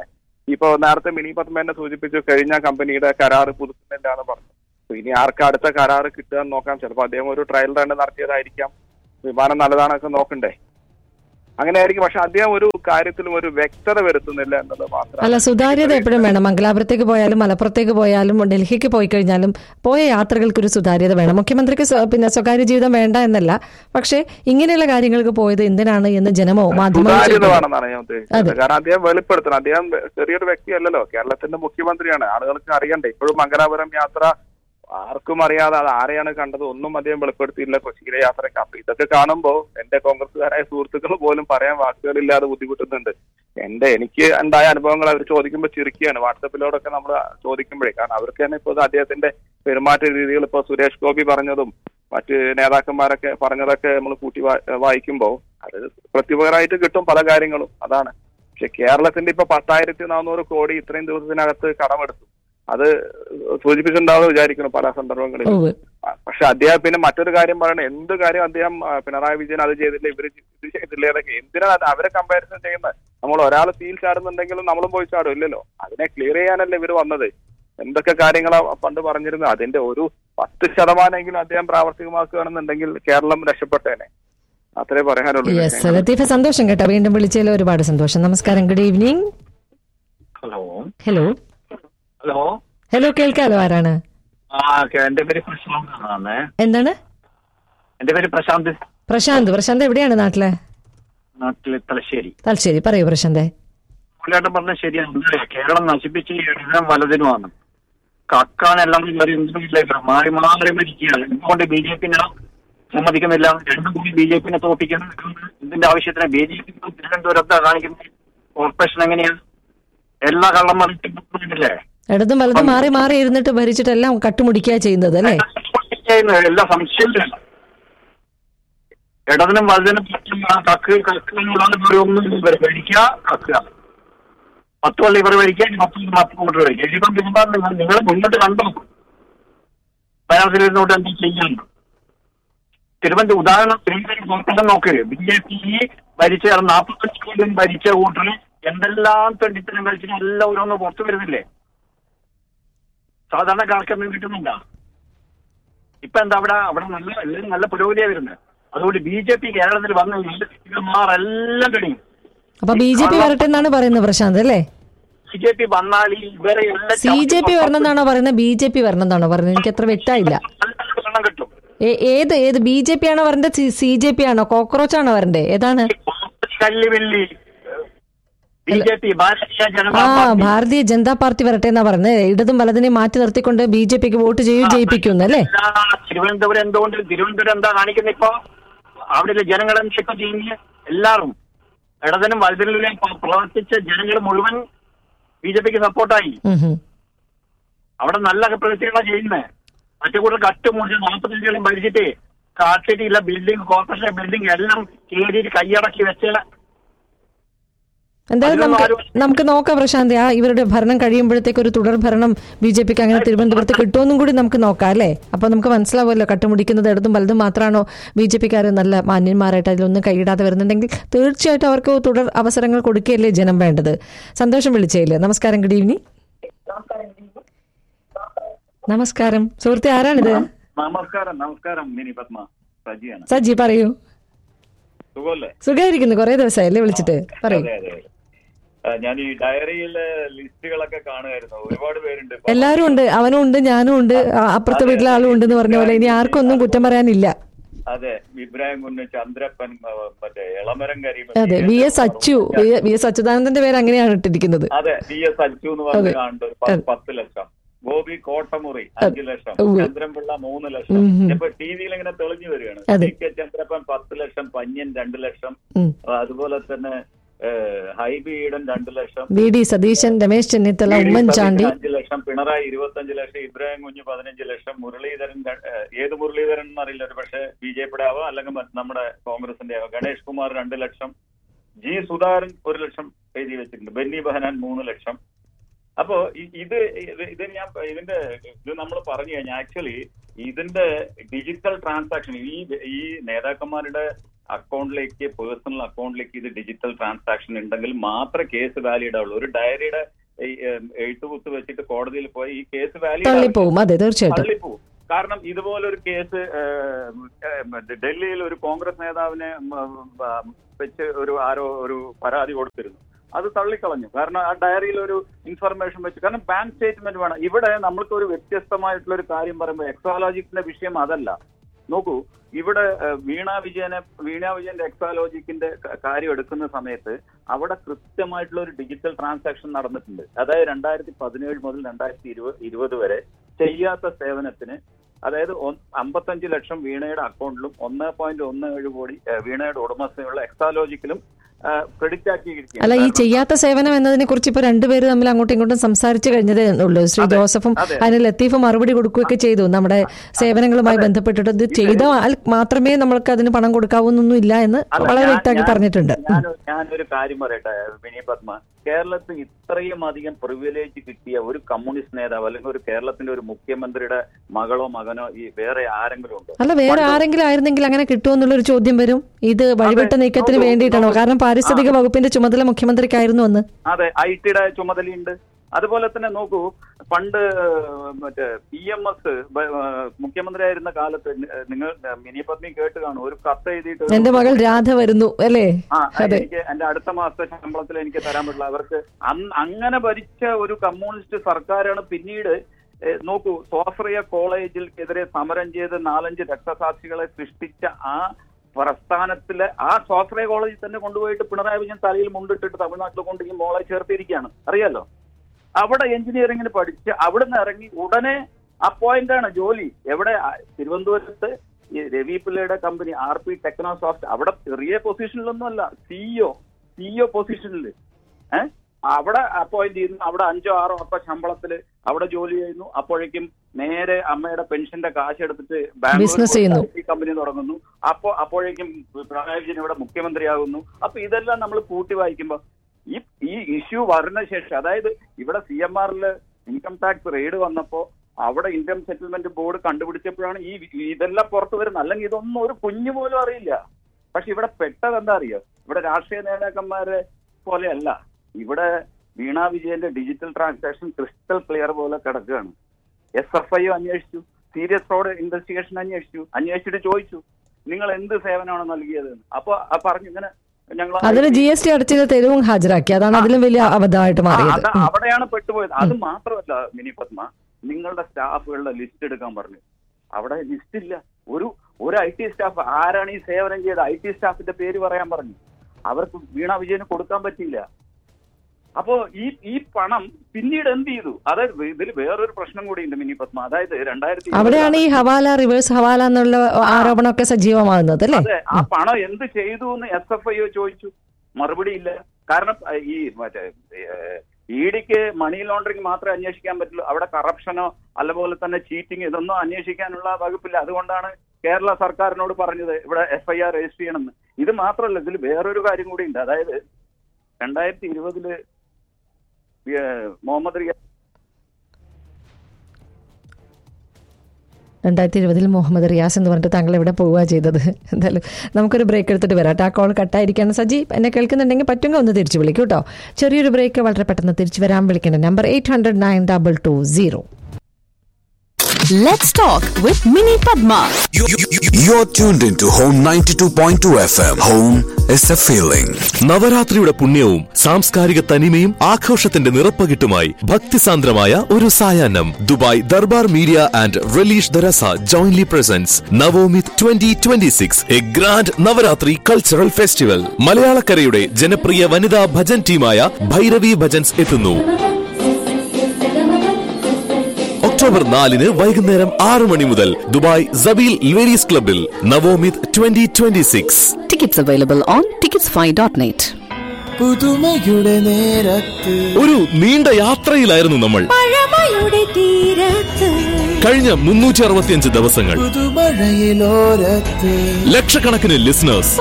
ഇപ്പൊ നേരത്തെ മിനി പത്മേനെ സൂചിപ്പിച്ചു കഴിഞ്ഞ കമ്പനിയുടെ കരാർ പുതുക്കുന്നില്ല എന്ന് പറഞ്ഞു അപ്പൊ ഇനി ആർക്ക് അടുത്ത കരാർ കിട്ടുക എന്ന് നോക്കാം ചിലപ്പോൾ അദ്ദേഹം ഒരു ട്രയൽ റൺ നടത്തിയതായിരിക്കാം വിമാനം നല്ലതാണൊക്കെ നോക്കണ്ടേ അങ്ങനെ ആയിരിക്കും പക്ഷെ അദ്ദേഹം ഒരു കാര്യത്തിലും ഒരു വ്യക്തത വരുത്തുന്നില്ല എന്നത് മാത്രം അല്ല സുതാര്യത എപ്പോഴും വേണം മംഗലാപുരത്തേക്ക് പോയാലും മലപ്പുറത്തേക്ക് പോയാലും ഡൽഹിക്ക് പോയി കഴിഞ്ഞാലും പോയ യാത്രകൾക്ക് ഒരു സുതാര്യത വേണം മുഖ്യമന്ത്രിക്ക് സ്വ- പിന്നെ സ്വകാര്യ ജീവിതം വേണ്ട എന്നല്ല പക്ഷേ ഇങ്ങനെയുള്ള കാര്യങ്ങൾക്ക് പോയത് എന്തിനാണ് എന്ന് ജനമോ മാധ്യമമോ സുതാര്യത ചോദിക്കുന്നത്. വേണമെന്നാണ് ഞാൻ ഉദ്ദേശിച്ചത് കാരണം അദ്ദേഹം വെളിപ്പെടുത്തണം അദ്ദേഹം ചെറിയൊരു വ്യക്തിയല്ലല്ലോ കേരളത്തിന്റെ മുഖ്യമന്ത്രിയാണ് ആളുകൾക്ക് അറിയണ്ടേ ഇപ്പോഴും മംഗലാപുരം യാത്ര ആർക്കും അറിയാതെ അത് ആരെയാണ് കണ്ടത് ഒന്നും അദ്ദേഹം വെളിപ്പെടുത്തിയില്ല കൊച്ചിയിലെ യാത്രയ്ക്ക് അപ്പൊ ഇതൊക്കെ കാണുമ്പോൾ എന്റെ കോൺഗ്രസ്സുകാരായ സുഹൃത്തുക്കൾ പോലും പറയാൻ വാക്കുകളില്ലാതെ ബുദ്ധിമുട്ടുന്നുണ്ട് എന്റെ എനിക്ക് ഉണ്ടായ അനുഭവങ്ങൾ അവർ ചോദിക്കുമ്പോൾ ചിരിക്കുകയാണ് വാട്സപ്പിലൂടെയൊക്കെ നമ്മൾ ചോദിക്കുമ്പോഴേ കാരണം അവർക്ക് തന്നെ ഇപ്പോൾ അദ്ദേഹത്തിന്റെ പെരുമാറ്റ രീതികൾ ഇപ്പൊ സുരേഷ് ഗോപി പറഞ്ഞതും മറ്റ് നേതാക്കന്മാരൊക്കെ പറഞ്ഞതൊക്കെ നമ്മൾ കൂട്ടി വാ- വായിക്കുമ്പോൾ അത് പ്രത്യുപകരമായിട്ട് കിട്ടും പല കാര്യങ്ങളും അതാണ് പക്ഷെ കേരളത്തിന്റെ ഇപ്പൊ പത്തായിരത്തി നാനൂറ് കോടി ഇത്രയും ദിവസത്തിനകത്ത് കടമെടുത്തു അത് സൂചിപ്പിച്ചിട്ടുണ്ടാവും വിചാരിക്കുന്നു പല സന്ദർഭങ്ങളിൽ ഉവ്വ്. പക്ഷെ അദ്ദേഹം പിന്നെ മറ്റൊരു കാര്യം പറയണത് എന്ത് കാര്യം അദ്ദേഹം ആ, പിണറായി വിജയൻ അത് ചെയ്തില്ല ഇവര് ഇത് ചെയ്തില്ല എന്നൊക്കെ എന്തിനാണ് അത് അവരെ കമ്പാരിസൺ ചെയ്യുന്നത് നമ്മൾ ഒരാൾ തീയിൽ ചാടുന്നുണ്ടെങ്കിലും നമ്മളും പോയി ചാടും ഇല്ലല്ലോ അതിനെ ക്ലിയർ ചെയ്യാനല്ലേ ഇവര് വന്നത് എന്തൊക്കെ കാര്യങ്ങളാ പണ്ട് പറഞ്ഞിരുന്നത് അതിന്റെ ഒരു പത്ത് ശതമാനമെങ്കിലും അദ്ദേഹം പ്രാവർത്തികമാക്കുകയാണെന്നുണ്ടെങ്കിൽ കേരളം രക്ഷപ്പെട്ടേനെ അത്രേ പറയാനുള്ളൂ യെസ് ലത്തീഫ സന്തോഷം കേട്ടോ വീണ്ടും വിളിച്ചതിൽ ഒരുപാട് സന്തോഷം നമസ്കാരം good evening hello hello hello hello കേൾക്കാലോ ആരാണ് ആ കേ- എന്റെ പേര് പ്രശാന്ത് എന്നാണ് എന്താണ് എന്റെ പേര് പ്രശാന്ത് പ്രശാന്ത് പ്രശാന്ത് എവിടെയാണ് നാട്ടിലെ നാട്ടിലെ തലശ്ശേരി തലശ്ശേരി പറയൂ പ്രശാന്തേ പുള്ളിയാട്ടം പറഞ്ഞ ശരിയാണ് ഇത് കേരളം നശിപ്പിച്ച് ഇടതിനും വലതിനുമാണ് കക്കാനെല്ലാം എന്തിനുമില്ല മാറി മാറി മരിക്കുകയാണ് എന്തുകൊണ്ട് ബി ജെ പിനെ സമ്മതിക്കുന്നില്ല രണ്ടും കൂടി ബി ജെ പിനെ തോപ്പിക്കണം ഇതിന്റെ ആവശ്യത്തിന് ബി ജെ പി തിരുവനന്തപുരത്താ കാണിക്കുന്നത് കോർപ്പറേഷൻ എങ്ങനെയാ എല്ലാ കള്ളന്മാരിട്ടില്ലേ ഇടതും വലതും മാറി മാറി ഇരുന്നിട്ട് ഭരിച്ചിട്ടെല്ലാം കട്ടുമുടിക്കുക ചെയ്യുന്നത് അല്ലേ ചെയ്യുന്നത് എല്ലാ സംശയമില്ല ഇടതിനും വലതിനും പറ്റുന്ന ആ കക്ക് കക്ക് എന്നുള്ളത് ഇവർ ഒന്നും ഇവർ ഭരിക്കുക കക്കുക പത്ത് പള്ളി ഇവർ ഭരിക്കുക പത്ത് പള്ളി മത്ത് കൂട്ടർ ഭരിക്കുക ഇതിപ്പം പിൻപാ നിങ്ങൾ നിങ്ങൾ മുന്നോട്ട് കണ്ടോ ബനാസിലിരുന്നോട്ട് എന്ത് ചെയ്യാൻ തിരുവനന്തപുരം ഉദാഹരണം തിരുവനന്തപുരം കോർപ്പറേഷൻ നോക്ക് ബി ജെ പി ഭരിച്ച നാൽപ്പത്തഞ്ച് കൊല്ലം ഭരിച്ച കൂട്ടർ എന്തെല്ലാം തെണ്ടിത്തരം കളിച്ചിട്ട് എല്ലാം ഓരോന്ന് പുറത്തു വരുന്നില്ലേ സാധാരണക്കാർക്കൊന്നും കിട്ടുന്നില്ല ഇപ്പൊ എന്താ അവിടെ അവിടെ നല്ല എല്ലാവരും നല്ല പുരോഗതിയാ വരുന്നത് അതുകൊണ്ട് ബി ജെ പി കേരളത്തിൽ വന്നു കഴിഞ്ഞാൽ ഇവന്മാരെല്ലാം കഴിയും അപ്പൊ ബി ജെ പി വരട്ടെ എന്നാണ് പറയുന്നത് പ്രശാന്ത് അല്ലേ ബി ജെ പി വന്നാൽ ഈ ഇവരെ എല്ലാം സി ജെ പി വരണമെന്നാണോ പറയുന്നത് ബി ജെ പി വരണമെന്നാണോ പറയുന്നത് എനിക്ക് അത്ര വ്യക്തമായില്ല നല്ല ഭരണം കിട്ടും ഏ- ഏത് ഏത് ബി ജെ പി ആണോ വരണ്ടേ സി ജെ പി ആണോ കോക്രോച്ച് ആണോ വരണ്ടേ ഏതാണ് കല്ല് വെള്ളി ബി ജെ പി ഭാരതീയ ആ ജനതാ പാർട്ടി ഭാരതീയ ജനതാ പാർട്ടി വരട്ടെ എന്നാ പറയുന്നത് ഇടതും വലതിനെ മാറ്റി നിർത്തിക്കൊണ്ട് ബി ജെ പിക്ക് വോട്ട് ചെയ്യും ജയിപ്പിക്കുന്നു അല്ലേ എല്ലാ തിരുവനന്തപുരം എന്തുകൊണ്ട് തിരുവനന്തപുരം എന്താ കാണിക്കുന്നത് ഇപ്പൊ അവിടെയുള്ള ജനങ്ങൾ എന്തൊക്കെ ചെയ്യുന്നത് എല്ലാവരും ഇടതിനും വലതിനും പ്രവർത്തിച്ച ജനങ്ങൾ മുഴുവൻ ബി ജെ പിക്ക് സപ്പോർട്ടായി ഉം ഹും. അവിടെ നല്ല പ്രവൃത്തികളാണ് ചെയ്യുന്നത് മറ്റേ കൂടെ കട്ട് മുറിച്ച് നാൽപ്പത്തഞ്ചോളം ഭരിച്ചിട്ട് കാട്ടിട്ടില്ല ബിൽഡിംഗ് കോർപ്പറേഷൻ ബിൽഡിംഗ് എല്ലാം കയറിയിട്ട് കൈയടക്കി വെച്ച് എന്തായാലും അതിലൊന്നും നമുക്ക് ആരും- നമുക്ക് നോക്കാം പ്രശാന്ത് ആ ഇവരുടെ ഭരണം കഴിയുമ്പോഴത്തേക്ക് ഒരു തുടർ ഭരണം ബി ജെ പിക്ക് അങ്ങനെ തിരുവനന്തപുരത്ത് കിട്ടുമെന്നും കൂടി നമുക്ക് നോക്കാം അല്ലേ അപ്പൊ നമുക്ക് മനസ്സിലാവുമല്ലോ കട്ടുമുടിക്കുന്നത് ഇടതും വലതും മാത്രമാണോ ബി ജെ പിക്കാർ നല്ല മാന്യന്മാരായിട്ട് അതിലൊന്നും കൈയിടാതെ വരുന്നുണ്ടെങ്കിൽ തീർച്ചയായിട്ടും അവർക്ക് തുടർ അവസരങ്ങൾ കൊടുക്കുകയല്ലേ ജനം വേണ്ടത് സന്തോഷം വിളിച്ചേയില്ലേ നമസ്കാരം ഗുഡ് ഈവനിങ് നമസ്കാരം സുഹൃത്തെ ആരാണിത് നമസ്കാരം നമസ്കാരം മിനി പത്മ സജിയാണ് സജി പറയൂ സുഖമല്ലേ സുഖമായിരിക്കുന്നു കുറെ ദിവസമായല്ലേ വിളിച്ചിട്ട് പറയൂ അതെ അതെ ആ, ഞാൻ ഈ ഡയറിയിലെ ലിസ്റ്റുകളൊക്കെ കാണുമായിരുന്നു ഒരുപാട് പേരുണ്ട് ഇപ്പൊ. എല്ലാരും ഉണ്ട് അവനും ഉണ്ട് ഞാനും ഉണ്ട് ആ, അപ്പുറത്തെ വീട്ടിലെ ആളും ഉണ്ട് എന്ന് പറഞ്ഞ പോലെ ഇനി ആർക്കും ഒന്നും കുറ്റം പറയാനില്ല അതെ ഇബ്രാഹിം കുന്ന് ചന്ദ്രപ്പൻ ആ, മറ്റേ ഇളമരം കരീം അതെ വി എസ് അച്ചു വി- വി എസ് അച്യുതാനന്ദന്റെ പേര് അങ്ങനെയാണ് ഇട്ടിരിക്കുന്നത് അതെ വി എസ് അച്ചു എന്ന് പറഞ്ഞ് അതെ. കാണുന്നുണ്ട് ഒരു പത്ത് പത്ത് ലക്ഷം ഗോപി കോട്ടമുറി അഞ്ചു ലക്ഷം ഉവ്വ്. ചന്ദ്രൻപിള്ള മൂന്ന് ലക്ഷം ഉം ഉം. ഇപ്പൊ ടി വിയിൽ ഇങ്ങനെ തെളിഞ്ഞു വരികയാണ് അതെ. സി കെ ചന്ദ്രപ്പൻ പത്ത് ലക്ഷം പന്യൻ രണ്ട് ലക്ഷം ഉം. ആ, അതുപോലെ തന്നെ ഏഹ്, ഹൈബി ഈഡൻ രണ്ട് ലക്ഷം V D Satheesan Ramesh Chennithala V D Oommen Chandy Satheesan അഞ്ച് ലക്ഷം പിണറായി ഇരുപത്തഞ്ച് ലക്ഷം ഇബ്രാഹിം കുഞ്ഞ് പതിനഞ്ച് ലക്ഷം മുരളീധരൻ ര- ഏഹ്, ഏത് മുരളീധരൻ എന്നറിയില്ല ഒരു പക്ഷേ ബി ജെ പിയുടെ ആവാം അല്ലെങ്കിൽ മറ്റ് നമ്മുടെ കോൺഗ്രസിന്റെ ആവാം ഗണേഷ് കുമാർ രണ്ട് ലക്ഷം ജി സുധാകരൻ ഒരു ലക്ഷം എഴുതി വെച്ചിട്ടുണ്ട് ബെന്നി ബെഹനാൻ മൂന്ന് ലക്ഷം അപ്പോ ഇ- ഇത് ഇത് ഇത് ഞാൻ ഇതിന്റെ ഇത് നമ്മൾ പറഞ്ഞു കഴിഞ്ഞാൽ ആക്ച്വലി ഇതിന്റെ ഡിജിറ്റൽ ട്രാൻസാക്ഷൻ ഈ ഈ നേതാക്കന്മാരുടെ അക്കൗണ്ടിലേക്ക് പേഴ്സണൽ അക്കൗണ്ടിലേക്ക് ഇത് ഡിജിറ്റൽ ട്രാൻസാക്ഷൻ ഉണ്ടെങ്കിൽ മാത്രമേ കേസ് വാലിഡ് ആവുള്ളൂ ഒരു ഡയറിയുടെ ഈ, ഏം, എഴുത്തുകുത്ത് വെച്ചിട്ട് കോടതിയിൽ പോയി ഈ കേസ് വാലിഡ് തള്ളിപ്പോവും അതെ തീർച്ചയായിട്ടും തള്ളിപ്പോവും കാരണം ഇതുപോലൊരു കേസ് ഏം, ഏം, മറ്റേ ഡൽഹിയിൽ ഒരു കോൺഗ്രസ് നേതാവിനെ ഉം, ഉം, വെച്ച് ഒരു ആരോ ഒരു പരാതി കൊടുത്തിരുന്നു അത് തള്ളിക്കളഞ്ഞു കാരണം ആ ഡയറിയിൽ ഒരു ഇൻഫർമേഷൻ വെച്ച് കാരണം ബാങ്ക് സ്റ്റേറ്റ്മെന്റ് വേണം ഇവിടെ നമ്മൾക്ക് ഒരു വ്യത്യസ്തമായിട്ടുള്ള ഒരു കാര്യം പറയുമ്പോൾ എക്സോളജിക്കിന്റെ വിഷയം അതല്ല നോക്കൂ ഇവിടെ ഏഹ്, വീണ വിജയനെ വീണ വിജയന്റെ എക്സാലോജിക്കിന്റെ ക- കാര്യം എടുക്കുന്ന സമയത്ത് അവിടെ കൃത്യമായിട്ടുള്ള ഒരു ഡിജിറ്റൽ ട്രാൻസാക്ഷൻ നടന്നിട്ടുണ്ട് അതായത് രണ്ടായിരത്തി പതിനേഴ് മുതൽ രണ്ടായിരത്തി ഇരുപത് ഇരുപത് വരെ ചെയ്യാത്ത സേവനത്തിന് അതായത് ഒ- അമ്പത്തഞ്ച് ലക്ഷം വീണയുടെ അക്കൗണ്ടിലും ഒന്ന് പോയിന്റ് ഒന്ന് ഏഴ് കോടി ഏഹ്, വീണയുടെ ഉടമസ്ഥയുള്ള എക്സാലോജിക്കിലും ക്രെഡിറ്റ് ആക്കിയിരിക്കുകയാണ് അല്ല ഈ കാരണം- ചെയ്യാത്ത സേവനം എന്നതിനെ കുറിച്ച് ഇപ്പൊ രണ്ടുപേര് തമ്മിൽ അങ്ങോട്ടും ഇങ്ങോട്ടും സംസാരിച്ചു കഴിഞ്ഞതേ ഉള്ളൂ ശ്രീ അതെ, ജോസഫും അതെ. അതിന് ലത്തീഫ് മറുപടി കൊടുക്കുകയൊക്കെ ചെയ്തു നമ്മുടെ സേവനങ്ങളുമായി ബന്ധപ്പെട്ടിട്ട് ഇത് ചെയ്താൽ മാത്രമേ നമ്മൾക്ക് അതിന് പണം കൊടുക്കാവൂന്നൊന്നും ഇല്ല എന്ന് അല്ല, വളരെ ഞാൻ- വ്യക്തമാക്കി ഞാൻ- പറഞ്ഞിട്ടുണ്ട് ഞാൻ ഞാനൊരു കാര്യം പറയട്ടെ വിനയ പത്മ കേരളത്തിൽ ഇത്രയും അധികം പ്രിവിലേജ് കിട്ടിയ ഒരു കമ്മ്യൂണിസ്റ്റ് നേതാവ് അല്ലെങ്കിൽ ഒരു കേരളത്തിന്റെ ഒരു മുഖ്യമന്ത്രിയുടെ മകളോ മകനോ ഈ വേറെ ആരെങ്കിലും ഉണ്ടോ അല്ല വേറെ പണ്ട് ആരെങ്കിലും ആയിരുന്നെങ്കിൽ അങ്ങനെ കിട്ടുമെന്നുള്ളൊരു ചോദ്യം വരും ഇത് വഴിവിട്ട നീക്കത്തിന് നോക്കൂ, വേണ്ടിയിട്ടാണോ നോക്കൂ. കാരണം പാരിസ്ഥിതിക ആ. വകുപ്പിന്റെ ചുമതല മുഖ്യമന്ത്രിക്കായിരുന്നു എന്ന് അതെ ഐ ടിയുടെ ചുമതലയുണ്ട് അതുപോലെ തന്നെ നോക്കൂ പണ്ട് മറ്റേ പി എം എസ് മുഖ്യമന്ത്രി ആയിരുന്ന കാലത്ത് നിങ്ങൾ മിനി പത്നി കേട്ട് കാണും ഒരു കത്ത് എഴുതിയിട്ട് ഒരു- എന്റെ മകൾ രാധ വരുന്നു അല്ലേ ആ അതെ. എനിക്ക് എന്റെ അടുത്ത മാസത്തെ ശമ്പളത്തിൽ എനിക്ക് തരാൻ പറ്റില്ല അവർക്ക് അന്ന് അങ്ങനെ ഭരിച്ച ഒരു കമ്മ്യൂണിസ്റ്റ് സർക്കാരാണ് പിന്നീട് ഏഹ്, നോക്കൂ സ്വാശ്രയ കോളേജിൽ എതിരെ സമരം ചെയ്ത് നാലഞ്ച് രക്തസാക്ഷികളെ സൃഷ്ടിച്ച ആ പ്രസ്ഥാനത്തിലെ ആ സ്വാശ്രയ കോളേജിൽ തന്നെ കൊണ്ടുപോയിട്ട് പിണറായി വിജയൻ തലയിൽ മുണ്ടിട്ടിട്ട് തമിഴ്നാട്ടിൽ കൊണ്ട് ഈ മോളെ ചേർത്തിരിക്കുകയാണ് അറിയാലോ അവിടെ എഞ്ചിനീയറിംഗിന് പഠിച്ച് അവിടുന്ന് ഇറങ്ങി ഉടനെ അപ്പോയിന്റ് ആണ് ജോലി എവിടെ ആ, തിരുവനന്തപുരത്ത് ഈ രവി പിള്ളയുടെ കമ്പനി ആർ പി ടെക്നോസോഫ്റ്റ് അവിടെ ചെറിയ പൊസിഷനിലൊന്നും അല്ല സിഇഒ സിഇഒ പൊസിഷനിൽ ഏഹ് അവിടെ അപ്പോയിന്റ് ചെയ്യുന്നു അവിടെ അഞ്ചോ ആറോ അപ്പൊ ശമ്പളത്തിൽ അവിടെ ജോലി ചെയ്യുന്നു അപ്പോഴേക്കും നേരെ അമ്മയുടെ പെൻഷന്റെ കാശ് എടുത്തിട്ട് Business ചെയ്യുന്നു. ബാംഗ്ലൂർ കമ്പനി തുടങ്ങുന്നു അപ്പോ അപ്പോഴേക്കും പിണറായി വിജയൻ ഇവിടെ മുഖ്യമന്ത്രിയാകുന്നു അപ്പൊ ഇതെല്ലാം നമ്മൾ കൂട്ടി വായിക്കുമ്പോ ഈ ഈ ഇഷ്യൂ വരുന്ന ശേഷം അതായത് ഇവിടെ സി എം ആറിൽ ഇൻകം ടാക്സ് റെയ്ഡ് വന്നപ്പോ അവിടെ ഇൻകം സെറ്റിൽമെന്റ് ബോർഡ് കണ്ടുപിടിച്ചപ്പോഴാണ് ഈ ഇതെല്ലാം പുറത്തു വരുന്നത് അല്ലെങ്കിൽ ഇതൊന്നും ഒരു കുഞ്ഞു പോലും അറിയില്ല പക്ഷെ ഇവിടെ പെട്ടത് എന്താ അറിയോ ഇവിടെ രാഷ്ട്രീയ നേതാക്കന്മാരെ പോലെയല്ല ഇവിടെ വീണ വിജയന്റെ ഡിജിറ്റൽ ട്രാൻസാക്ഷൻ ക്രിസ്റ്റൽ ക്ലിയർ പോലെ കിടക്കുകയാണ് എസ് എഫ് ഐ അന്വേഷിച്ചു സീരിയസ് ഫ്രോഡ് ഇൻവെസ്റ്റിഗേഷൻ അന്വേഷിച്ചു അന്വേഷിച്ചിട്ട് ചോദിച്ചു നിങ്ങൾ എന്ത് സേവനമാണ് നൽകിയത് അപ്പൊ ആ പറഞ്ഞു ഇങ്ങനെ ഞങ്ങൾ അതിന് ജി എസ് ടി അടച്ചത് തെരുവും ഹാജരാക്കി അതാണ് അതിലും വലിയ അബദ്ധമായിട്ട് ആ, മാറിയത് അത് അവിടെയാണ് പെട്ടുപോയത് അത് മാത്രമല്ല മിനി പത്മ നിങ്ങളുടെ സ്റ്റാഫുകളുടെ ലിസ്റ്റ് എടുക്കാൻ പറഞ്ഞു അവിടെ ലിസ്റ്റ് ഇല്ല ഒരു ഒരു ഐ ടി സ്റ്റാഫ് ആരാണ് ഈ സേവനം ചെയ്തത് ഐ ടി സ്റ്റാഫിന്റെ പേര് പറയാൻ പറഞ്ഞു അവർക്ക് വീണ വിജയന് കൊടുക്കാൻ പറ്റിയില്ല അപ്പോ ഈ ഈ പണം പിന്നീട് എന്ത് ചെയ്തു അതായത് ഇതിൽ വേറൊരു പ്രശ്നം കൂടിയുണ്ട് മിനി പത്മ അതായത് രണ്ടായിരത്തി അവിടെയാണ് ഈ ഹവാല റിവേഴ്സ് ഹവാല എന്നുള്ള ആരോപണമൊക്കെ സജീവമാകുന്നത് അല്ലേ അതെ ആ പണം എന്ത് ചെയ്തു എന്ന് എസ് എഫ് ഐ ചോദിച്ചു മറുപടി ഇല്ല കാരണം അഹ്, ഈ മറ്റേ ഇ ഡിക്ക് മണി ലോണ്ടറിങ് മാത്രമേ അന്വേഷിക്കാൻ പറ്റുള്ളൂ അവിടെ കറപ്ഷനോ അതുപോലെ തന്നെ ചീറ്റിംഗ് ഇതൊന്നും അന്വേഷിക്കാനുള്ള വകുപ്പില്ല അതുകൊണ്ടാണ് കേരള സർക്കാരിനോട് പറഞ്ഞത് ഇവിടെ എഫ് ഐ ആർ രജിസ്റ്റർ ചെയ്യണമെന്ന് ഇത് മാത്രമല്ല ഇതിൽ വേറൊരു കാര്യം കൂടി ഉണ്ട് അതായത് രണ്ടായിരത്തി ഇരുപതില് മുഹമ്മദ് റിയാസ് രണ്ടായിരത്തി ഇരുപതിൽ മുഹമ്മദ് റിയാസ് എന്ന് പറഞ്ഞിട്ട് താങ്കൾ എവിടെ പോവുക ചെയ്തത് എന്തായാലും നമുക്കൊരു ബ്രേക്ക് എടുത്തിട്ട് വരാം കേട്ടോ ആ കോൾ കട്ടായിരിക്കാണ് സജി എന്നെ കേൾക്കുന്നുണ്ടെങ്കിൽ പറ്റുമെങ്കിൽ ഒന്ന് തിരിച്ചു വിളിക്കൂ കേട്ടോ ചെറിയൊരു ബ്രേക്ക് വളരെ പെട്ടെന്ന് തിരിച്ചു വരാൻ വിളിക്കേണ്ട number eight hundred nine double two zero Let's talk with Mini Padma. You- you- you- You're tuned into Home 92.2 FM. Home is a feeling. നവരാത്രിയുടെ പുണ്യവും സാംസ്കാരിക തനിമയും ആഘോഷത്തിന്റെ നിറപ്പകിട്ടുമായി ഭക്തിസാന്ദ്രമായ ഒരു സായാഹ്നം Dubai Darbar media and relish ദരസ ജോയിൻലി പ്രസൻസ് നവോമിത് twenty twenty six a grand Navratri cultural festival മലയാളക്കരയുടെ ജനപ്രിയ വനിതാ ഭജൻ ടീമായ ഭൈരവി ഭജൻസ് എത്തുന്നു ഒക്ടോബർ നാലിന് വൈകുന്നേരം ആറ് മണി മുതൽ ദുബായ് സബീൽ ലേഡീസ് ക്ലബിൽ നവോമിത് twenty twenty six Tickets available on ticketsfy.net. പുതുമയുടെ നേരത്ത് ഒരു നീണ്ട യാത്രയിലായിരുന്നു നമ്മൾ കഴിഞ്ഞ മുന്നൂറ്റി അറുപത്തിയഞ്ച് ദിവസങ്ങൾ പുതുമഴയിലോരത്ത് ലക്ഷക്കണക്കിന് ലിസണേഴ്സ്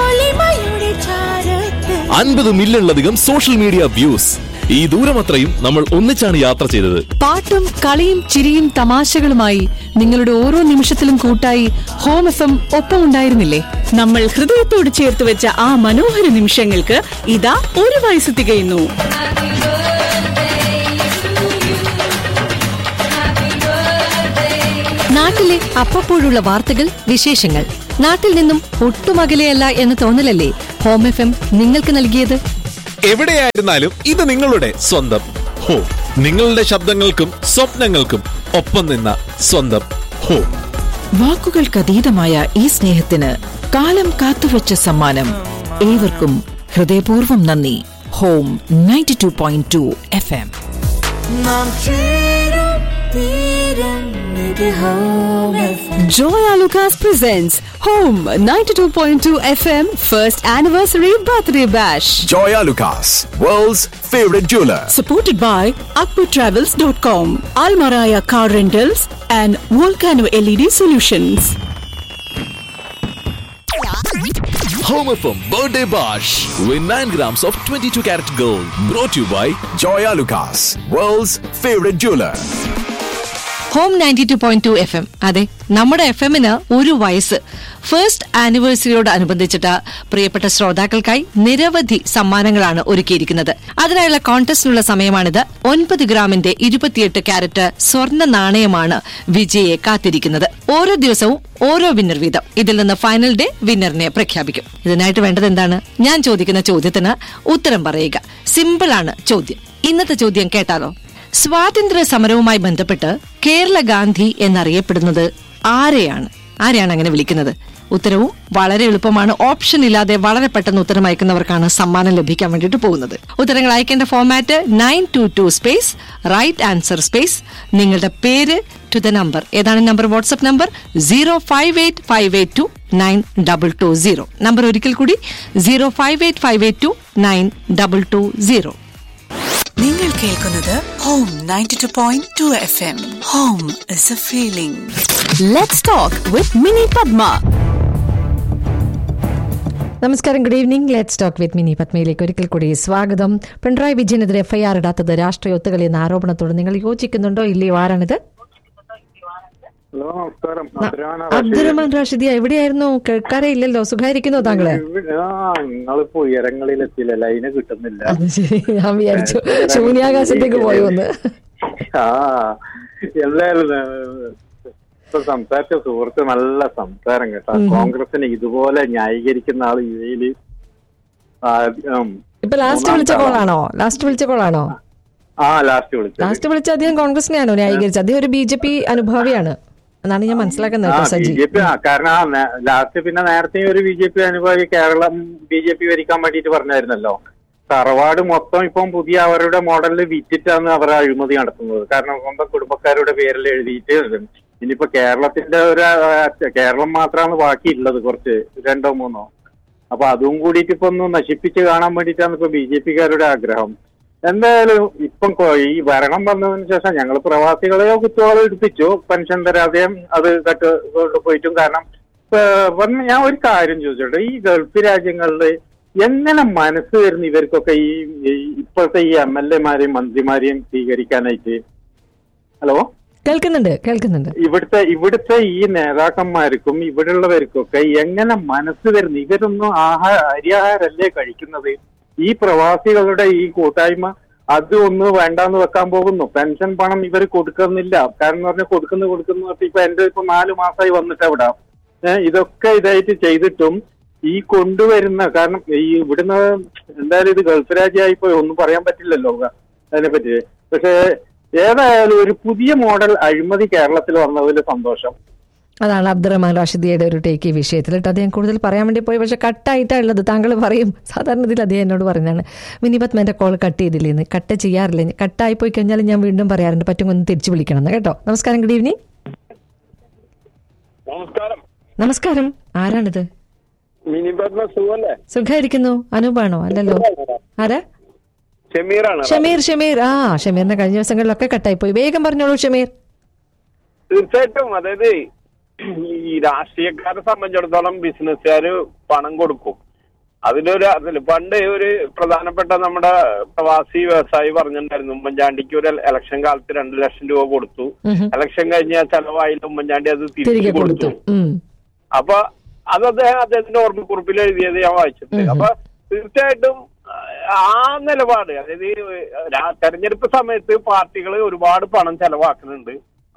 അൻപത് മില്യണിലധികം സോഷ്യൽ മീഡിയ വ്യൂസ് ഈ ദൂരമത്രയും നമ്മൾ ഒന്നിച്ചാണ് യാത്ര ചെയ്തത് പാട്ടും കളിയും ചിരിയും തമാശകളുമായി നിങ്ങളുടെ ഓരോ നിമിഷത്തിലും കൂട്ടായി ഹോം എഫ് എം ഒപ്പമുണ്ടായിരുന്നില്ലേ നമ്മൾ ഹൃദയത്തോട് ചേർത്ത് വെച്ച ആ മനോഹര നിമിഷങ്ങൾക്ക് ഇതാ ഒരു വയസ്സ് തികയുന്നു നാട്ടിലെ അപ്പപ്പോഴുള്ള വാർത്തകൾ വിശേഷങ്ങൾ നാട്ടിൽ നിന്നും ഒട്ടും അകലെയല്ല എന്ന തോന്നലല്ലേ ഹോം എഫ് എം നിങ്ങൾക്ക് നൽകിയത് എവിടെയായിരുന്നാലും ഇത് നിങ്ങളുടെ സ്വന്തം ഹോ നിങ്ങളുടെ ശബ്ദങ്ങൾക്കും സ്വപ്നങ്ങൾക്കും ഒപ്പം നിന്ന സ്വന്തം ഹോ വാക്കുകൾക്കതീതമായ ഈ സ്നേഹത്തിന് കാലം കാത്തുവച്ച സമ്മാനം ഏവർക്കും ഹൃദയപൂർവ്വം നന്ദി Home ninety two point two F M നാം ചേരും തീരും ഇത് home FM. Joya Lucas presents Home 92.2 FM First Anniversary Birthday Bash. Joya Lucas, world's favorite jeweler. supported by akputravels.com, Almaraya Car Rentals and Volcano LED Solutions. Home FM Birthday Bash. Win 9 grams of 22 karat gold. Brought to you by Joya Lucas, world's favorite jeweler. Home ninety two point two F M അതെ നമ്മുടെ F എമ്മിന് ഒരു വയസ്സ് first ആനിവേഴ്സറിയോട് അനുബന്ധിച്ചിട്ട് പ്രിയപ്പെട്ട ശ്രോതാക്കൾക്കായി നിരവധി സമ്മാനങ്ങളാണ് ഒരുക്കിയിരിക്കുന്നത് അതിനായുള്ള കോൺടെസ്റ്റിനുള്ള സമയമാണിത് ഒൻപത് ഗ്രാമിന്റെ ഇരുപത്തിയെട്ട് ക്യാരറ്റ് സ്വർണ്ണ നാണയമാണ് വിജയെ കാത്തിരിക്കുന്നത് ഓരോ ദിവസവും ഓരോ വിന്നർ വീതം ഇതിൽ നിന്ന് ഫൈനൽ ഡേ വിന്നറിനെ പ്രഖ്യാപിക്കും ഇതിനായിട്ട് വേണ്ടത് എന്താണ് ഞാൻ ചോദിക്കുന്ന ചോദ്യത്തിന് ഉത്തരം പറയുക സിമ്പിൾ ആണ് ചോദ്യം ഇന്നത്തെ ചോദ്യം കേട്ടാലോ സ്വാതന്ത്ര്യ സമരവുമായി ബന്ധപ്പെട്ട് കേരള ഗാന്ധി എന്നറിയപ്പെടുന്നത് ആരെയാണ് ആരെയാണ് അങ്ങനെ വിളിക്കുന്നത് ഉത്തരവും വളരെ എളുപ്പമാണ് ഓപ്ഷൻ ഇല്ലാതെ വളരെ പെട്ടെന്ന് ഉത്തരം അയക്കുന്നവർക്കാണ് സമ്മാനം ലഭിക്കാൻ വേണ്ടിയിട്ട് പോകുന്നത് ഉത്തരങ്ങൾ അയക്കേണ്ട format nine two two space right answer space നിങ്ങളുടെ പേര് ടു ദ നമ്പർ ഏതാണ് number WhatsApp number zero five eight five eight two nine double two zero number ഒരിക്കൽ കൂടി zero five eight five eight two nine double two zero നിങ്ങൾ കേൾക്കുന്നത് Home ninety two point two F M Home is a feeling Let's talk with Mini Padma. നമസ്കാരം good evening let's talk with Mini പത്മയിലേക്ക് ഒരിക്കൽ കൂടി സ്വാഗതം പിണറായി വിജയനെതിരെ FIR ഇടാത്തത് രാഷ്ട്രീയ ഒത്തുകളി എന്ന ആരോപണത്തോട് നിങ്ങൾ യോജിക്കുന്നുണ്ടോ ഇല്ലയോ ആരാണിത് ഹലോ നമസ്കാരം അബ്ദുറഹ്മാൻ റാഷിദി എവിടെയായിരുന്നു കേൾക്കാറേ ഇല്ലല്ലോ സുഖായിരിക്കുന്നോ താങ്കള് നിങ്ങളിപ്പോ ഉയരങ്ങളിലെത്തിയില്ല ലൈന് കിട്ടുന്നില്ല അത് ശരി ഞാൻ വിചാരിച്ചു ശൂന്യാകാശത്തേക്ക് പോയി വന്ന് ആ എന്തായാലും ഏഹ്, ഇപ്പൊ സംസാരിച്ച സുഹൃത്ത് നല്ല സംസാരം കേട്ടോ കോൺഗ്രസിനെ ഇതുപോലെ ന്യായീകരിക്കുന്ന ആള് യുഎയില് ഇപ്പൊ ലാസ്റ്റ് വിളിച്ച കോളാണോ ലാസ്റ്റ് വിളിച്ച കോളാണോ ആ ലാസ്റ്റ് വിളിച്ചത് ലാസ്റ്റ് വിളിച്ച അദ്ദേഹം കോൺഗ്രസിനെയാണോ ന്യായീകരിച്ചത് അദ്ദേഹം ഒരു ബി ജെ പി അനുഭാവിയാണ് എന്നാണ് ഞാൻ മനസ്സിലാക്കുന്നത് ആ കേട്ടോ ബി സജി ജെ പി കാരണം ആ നേ- ലാസ്റ്റ് പിന്നെ നേരത്തെ ഒരു ബി ജെ പി അനുഭാവി കേരളം ബി ജെ പി ഭരിക്കാൻ വേണ്ടിയിട്ട് പറഞ്ഞായിരുന്നല്ലോ തറവാട് മൊത്തം ഇപ്പം പുതിയ അവരുടെ മോഡലിൽ വിറ്റിട്ടാണ് അവർ അഴിമതി നടത്തുന്നത് കാരണം സ്വന്തം കുടുംബക്കാരുടെ പേരിൽ എഴുതിയിട്ട് ഇനിയിപ്പോ കേരളത്തിന്റെ ഒരു ആ, കേരളം മാത്രമാണ് ബാക്കിയുള്ളത് കുറച്ച് രണ്ടോ മൂന്നോ അപ്പൊ അതും കൂടിയിട്ട് ഇപ്പൊ ഒന്ന് നശിപ്പിച്ച് കാണാൻ വേണ്ടിയിട്ടാണ് ഇപ്പൊ ബി ജെ പിക്കാരുടെ ആഗ്രഹം എന്തായാലും ഇപ്പം കൊ- ഈ ഭരണം വന്നതിന് ശേഷം ഞങ്ങൾ പ്രവാസികളെയോ കുത്തുവാളോ എടുപ്പിച്ചു പെൻഷൻ തരാതെയും അത് കട്ട് കൊണ്ടുപോയിട്ടും കാരണം ഏഹ്, വന്ന് ഞാൻ ഒരു കാര്യം ചോദിച്ചോട്ടെ ഈ ഗൾഫ് രാജ്യങ്ങളിൽ എങ്ങനെ മനസ്സ് വരുന്നു ഇവർക്കൊക്കെ ഈ ഈ ഇപ്പോഴത്തെ ഈ എം എൽ എമാരെയും മന്ത്രിമാരെയും സ്വീകരിക്കാനായിട്ട് ഹലോ കേൾക്കുന്നുണ്ട് കേൾക്കുന്നുണ്ട് ഇവിടുത്തെ ഇവിടുത്തെ ഈ നേതാക്കന്മാർക്കും ഇവിടെയുള്ളവർക്കൊക്കെ എങ്ങനെ മനസ്സ് വരുന്നു ഇവരൊന്നും ആഹാര അരിയാഹാരല്ലേ കഴിക്കുന്നത് ഈ പ്രവാസികളുടെ ഈ കൂട്ടായ്മ അത് ഒന്ന് വേണ്ടാന്ന് വെക്കാൻ പോകുന്നു പെൻഷൻ പണം ഇവർ കൊടുക്കുന്നില്ല കാരണം പറഞ്ഞാൽ കൊടുക്കുന്നു കൊടുക്കുന്നു പറഞ്ഞിട്ട് ഇപ്പൊ എന്റെ ഇപ്പൊ നാല് മാസമായി വന്നിട്ട് അവിടെ ഏഹ് ഇതൊക്കെ ഇതായിട്ട് ചെയ്തിട്ടും ഈ കൊണ്ടുവരുന്ന കാരണം ഈ ഇവിടുന്ന് എന്തായാലും ഇത് ഗൾഫ് രാജ്യമായിപ്പോയി ഒന്നും പറയാൻ പറ്റില്ലല്ലോ അതിനെപ്പറ്റി പക്ഷേ ഏതായാലും ഒരു പുതിയ മോഡൽ അഴിമതി കേരളത്തിൽ വന്നതിൽ സന്തോഷം അതാണ് അബ്ദുറഹ്മാൻ റാഷിദിയുടെ ഒരു ടേക്ക് ഈ വിഷയത്തിൽ കേട്ടോ അദ്ദേഹം കൂടുതൽ പറയാൻ വേണ്ടി പോയി പക്ഷെ കട്ടായിട്ടാണ് ഉള്ളത് താങ്കൾ പറയും സാധാരണ ഇതിൽ അദ്ദേഹം എന്നോട് പറയുന്നതാണ് മിനിപത്മന്റെ കോൾ കട്ട് ചെയ്തില്ലേന്ന് കട്ട് ചെയ്യാറില്ല കട്ടായി പോയി കഴിഞ്ഞാൽ ഞാൻ വീണ്ടും പറയാറുണ്ട് പറ്റും ഒന്ന് തിരിച്ചു വിളിക്കണം എന്ന് കേട്ടോ നമസ്കാരം ഗുഡ് ഈവനിങ് നമസ്കാരം നമസ്കാരം ആരാണിത് മിനി പത്മ സുഖല്ലേ സുഖായിരിക്കുന്നു അനൂപാണോ അല്ലല്ലോ ആരാ ഷമീറാണ് ഷമീർ ഷമീർ ആ ഷമീറിനെ കഴിഞ്ഞ ദിവസങ്ങളിലൊക്കെ കട്ടായി പോയി വേഗം പറഞ്ഞോളൂ ഷമീർ തീർച്ചയായിട്ടും അതായത് ഈ രാഷ്ട്രീയക്കാരെ സംബന്ധിച്ചിടത്തോളം ബിസിനസ്സുകാര് പണം കൊടുക്കും അതിലൊരു അതിൽ പണ്ട് ഒരു പ്രധാനപ്പെട്ട നമ്മുടെ പ്രവാസി വ്യവസായി പറഞ്ഞിട്ടുണ്ടായിരുന്നു ഉമ്മൻചാണ്ടിക്ക് ഒരു ഇലക്ഷൻ കാലത്ത് രണ്ട് ലക്ഷം രൂപ കൊടുത്തു ഉം. ഇലക്ഷൻ കഴിഞ്ഞ ചെലവായില്ല ഉമ്മൻചാണ്ടി അത് തിരികെ തിരിച്ചു കൊടുത്തു കൊടുത്തു ഉം. അപ്പൊ അത് അദ്ദേഹം അദ്ദേഹത്തിന്റെ ഓർമ്മക്കുറിപ്പിൽ എഴുതിയത് ഞാൻ വായിച്ചിട്ടുണ്ട് അപ്പൊ തീർച്ചയായിട്ടും ആ നിലപാട് അതായത് ഈ രാ- തെരഞ്ഞെടുപ്പ് സമയത്ത് പാർട്ടികൾ ഒരുപാട് പണം ചെലവാക്കുന്നുണ്ട്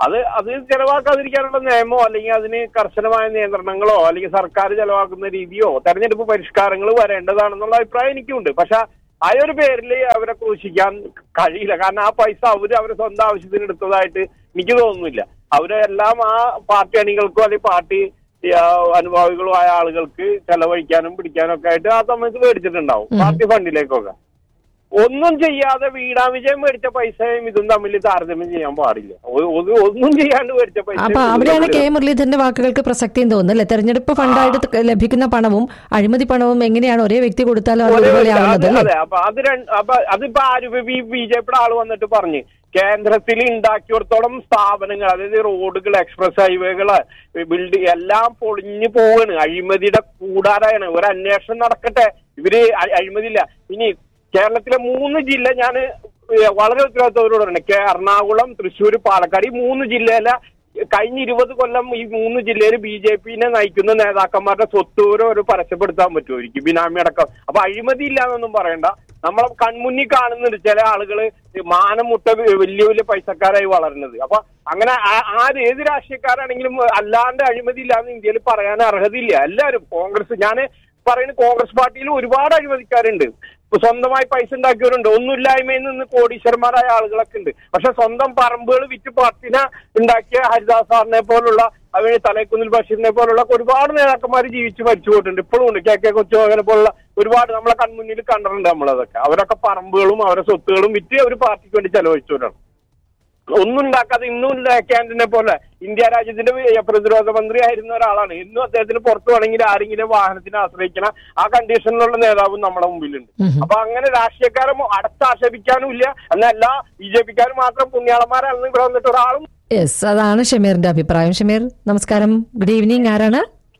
അത് അത് ചെലവാക്കാതിരിക്കാനുള്ള നിയമമോ അല്ലെങ്കിൽ അതിന് കർശനമായ നിയന്ത്രണങ്ങളോ അല്ലെങ്കിൽ സർക്കാർ ചെലവാക്കുന്ന രീതിയോ തെരഞ്ഞെടുപ്പ് പരിഷ്കാരങ്ങൾ വരേണ്ടതാണെന്നുള്ള അഭിപ്രായം എനിക്കുണ്ട് പക്ഷെ ആ ഒരു പേരിൽ അവരെ ക്രൂശിക്കാൻ കഴിയില്ല കാരണം ആ പൈസ അവര് അവരെ സ്വന്തം ആവശ്യത്തിന് എടുത്തതായിട്ട് എനിക്ക് തോന്നുന്നില്ല അവരെല്ലാം ആ പാർട്ടി അണികൾക്കോ അല്ലെങ്കിൽ പാർട്ടി ആ, അനുഭാവികളുമായ ആളുകൾക്ക് ചെലവഴിക്കാനും പിടിക്കാനും ഒക്കെ ആയിട്ട് ആ സമയത്ത് മേടിച്ചിട്ടുണ്ടാവും പാർട്ടി ഫണ്ടിലേക്കൊക്കെ ഒന്നും ചെയ്യാതെ വീടാ വിജയം മേടിച്ച പൈസയും ഇതും തമ്മിൽ താരതമ്യം ചെയ്യാൻ പാടില്ല ഒ- ഒ- ഒന്നും ചെയ്യാണ്ട് മേടിച്ച പൈസ അപ്പൊ അവിടെയാണ് കെ മുരളീധരന്റെ വാക്കുകൾക്ക് പ്രസക്തിയും തോന്നുന്നത് അല്ലെ തെരഞ്ഞെടുപ്പ് ഫണ്ടായിട്ട് ത- ലഭിക്കുന്ന പണവും അഴിമതി പണവും എങ്ങനെയാണ് ഒരേ വ്യക്തി കൊടുത്താലും അത് ഒരുപോലെ ആവുന്നത് അതെ അല്ലേ അതെ അപ്പൊ അത് രണ്ട് അപ്പൊ അതിപ്പോ ആര് ബി ബി ജെ പിയുടെ ആള് വന്നിട്ട് പറഞ്ഞ് കേന്ദ്രത്തിൽ ഉണ്ടാക്കിയിടത്തോളം സ്ഥാപനങ്ങൾ അതായത് റോഡുകൾ എക്സ്പ്രസ് ഹൈവേകള് ബിൽഡിംഗ് എല്ലാം പൊളിഞ്ഞു പോവാണ് അഴിമതിയുടെ കൂടാരാണ് ഒരു അന്വേഷണം നടക്കട്ടെ ഇവര് അ- അഴിമതിയില്ല ഇനി കേരളത്തിലെ മൂന്ന് ജില്ല ഞാൻ വളരെ ഉത്തരവാദിത്തവരോട് പറയുന്നത് കേ- എറണാകുളം തൃശ്ശൂർ പാലക്കാട് ഈ മൂന്ന് ജില്ലയിലെ കഴിഞ്ഞ ഇരുപത് കൊല്ലം ഈ മൂന്ന് ജില്ലയിൽ ബി ജെ പിനെ നയിക്കുന്ന നേതാക്കന്മാരുടെ സ്വത്തൂരോ ഒരു പരസ്യപ്പെടുത്താൻ പറ്റുമോ എനിക്ക് ബിനാമി അടക്കം അപ്പൊ അഴിമതി ഇല്ല എന്നൊന്നും പറയണ്ട നമ്മളെ കൺമുന്നിൽ കാണുന്നുണ്ട് ചില ആളുകള് മാനം മുട്ട വലിയ വലിയ പൈസക്കാരായി വളരുന്നത് അപ്പൊ അങ്ങനെ ആ- ആര് ഏത് രാഷ്ട്രീയക്കാരാണെങ്കിലും അല്ലാണ്ട് അഴിമതി ഇല്ലാന്ന് ഇന്ത്യയിൽ പറയാൻ അർഹതയില്ല എല്ലാവരും കോൺഗ്രസ് ഞാൻ പറയുന്നത് കോൺഗ്രസ് പാർട്ടിയിൽ ഒരുപാട് അഴിമതിക്കാരുണ്ട് ഇപ്പൊ സ്വന്തമായി പൈസ ഉണ്ടാക്കിയവരുണ്ട് ഒന്നുമില്ലായ്മയിൽ നിന്ന് കോടീശ്വരന്മാരായ ആളുകളൊക്കെ ഉണ്ട് പക്ഷെ സ്വന്തം പറമ്പുകൾ വിറ്റ് പാർട്ടിനെ ഉണ്ടാക്കിയ ഹരിദാസ് സാറിനെ പോലുള്ള അവര് തലേക്കുന്നിൽ ബഷീറിനെ പോലുള്ള ഒരുപാട് നേതാക്കന്മാർ ജീവിച്ച് മരിച്ചു പോയിട്ടുണ്ട് ഇപ്പോഴും ഉണ്ട് കെ കെ കൊച്ചുമകനെ പോലുള്ള ഒരുപാട് നമ്മളെ കൺമുന്നിൽ കണ്ടിട്ടുണ്ട് നമ്മളതൊക്കെ അവരൊക്കെ പറമ്പുകളും അവരുടെ സ്വത്തുകളും വിറ്റ് അവർ പാർട്ടിക്ക് വേണ്ടി ചെലവഴിച്ചവരാണ് ഒന്നും ഉണ്ടാക്കാതെ ഇന്നും ക്യാൻഡിനെ പോലെ ഇന്ത്യ രാജ്യത്തിന്റെ പ്രതിരോധ മന്ത്രി ആയിരുന്ന ഒരാളാണ് ഇന്നും അദ്ദേഹത്തിന് പുറത്തു വേണമെങ്കിൽ ആരെങ്കിലും വാഹനത്തിനെ ആശ്രയിക്കണം ആ കണ്ടീഷനിലുള്ള നേതാവും നമ്മുടെ മുമ്പിലുണ്ട് അപ്പൊ അങ്ങനെ രാഷ്ട്രീയക്കാരും അടുത്താക്ഷേപിക്കാനും ഇല്ല എന്നാൽ എല്ലാ ബി ജെ പിക്കാരും മാത്രം പുണ്യാളന്മാരാണെന്ന് ഇവിടെ വന്നിട്ട് ഒരാളും യെസ് അതാണ് ഷമീറിന്റെ അഭിപ്രായം ഷമീർ നമസ്കാരം ഗുഡ് ഈവനിങ് ആരാണ്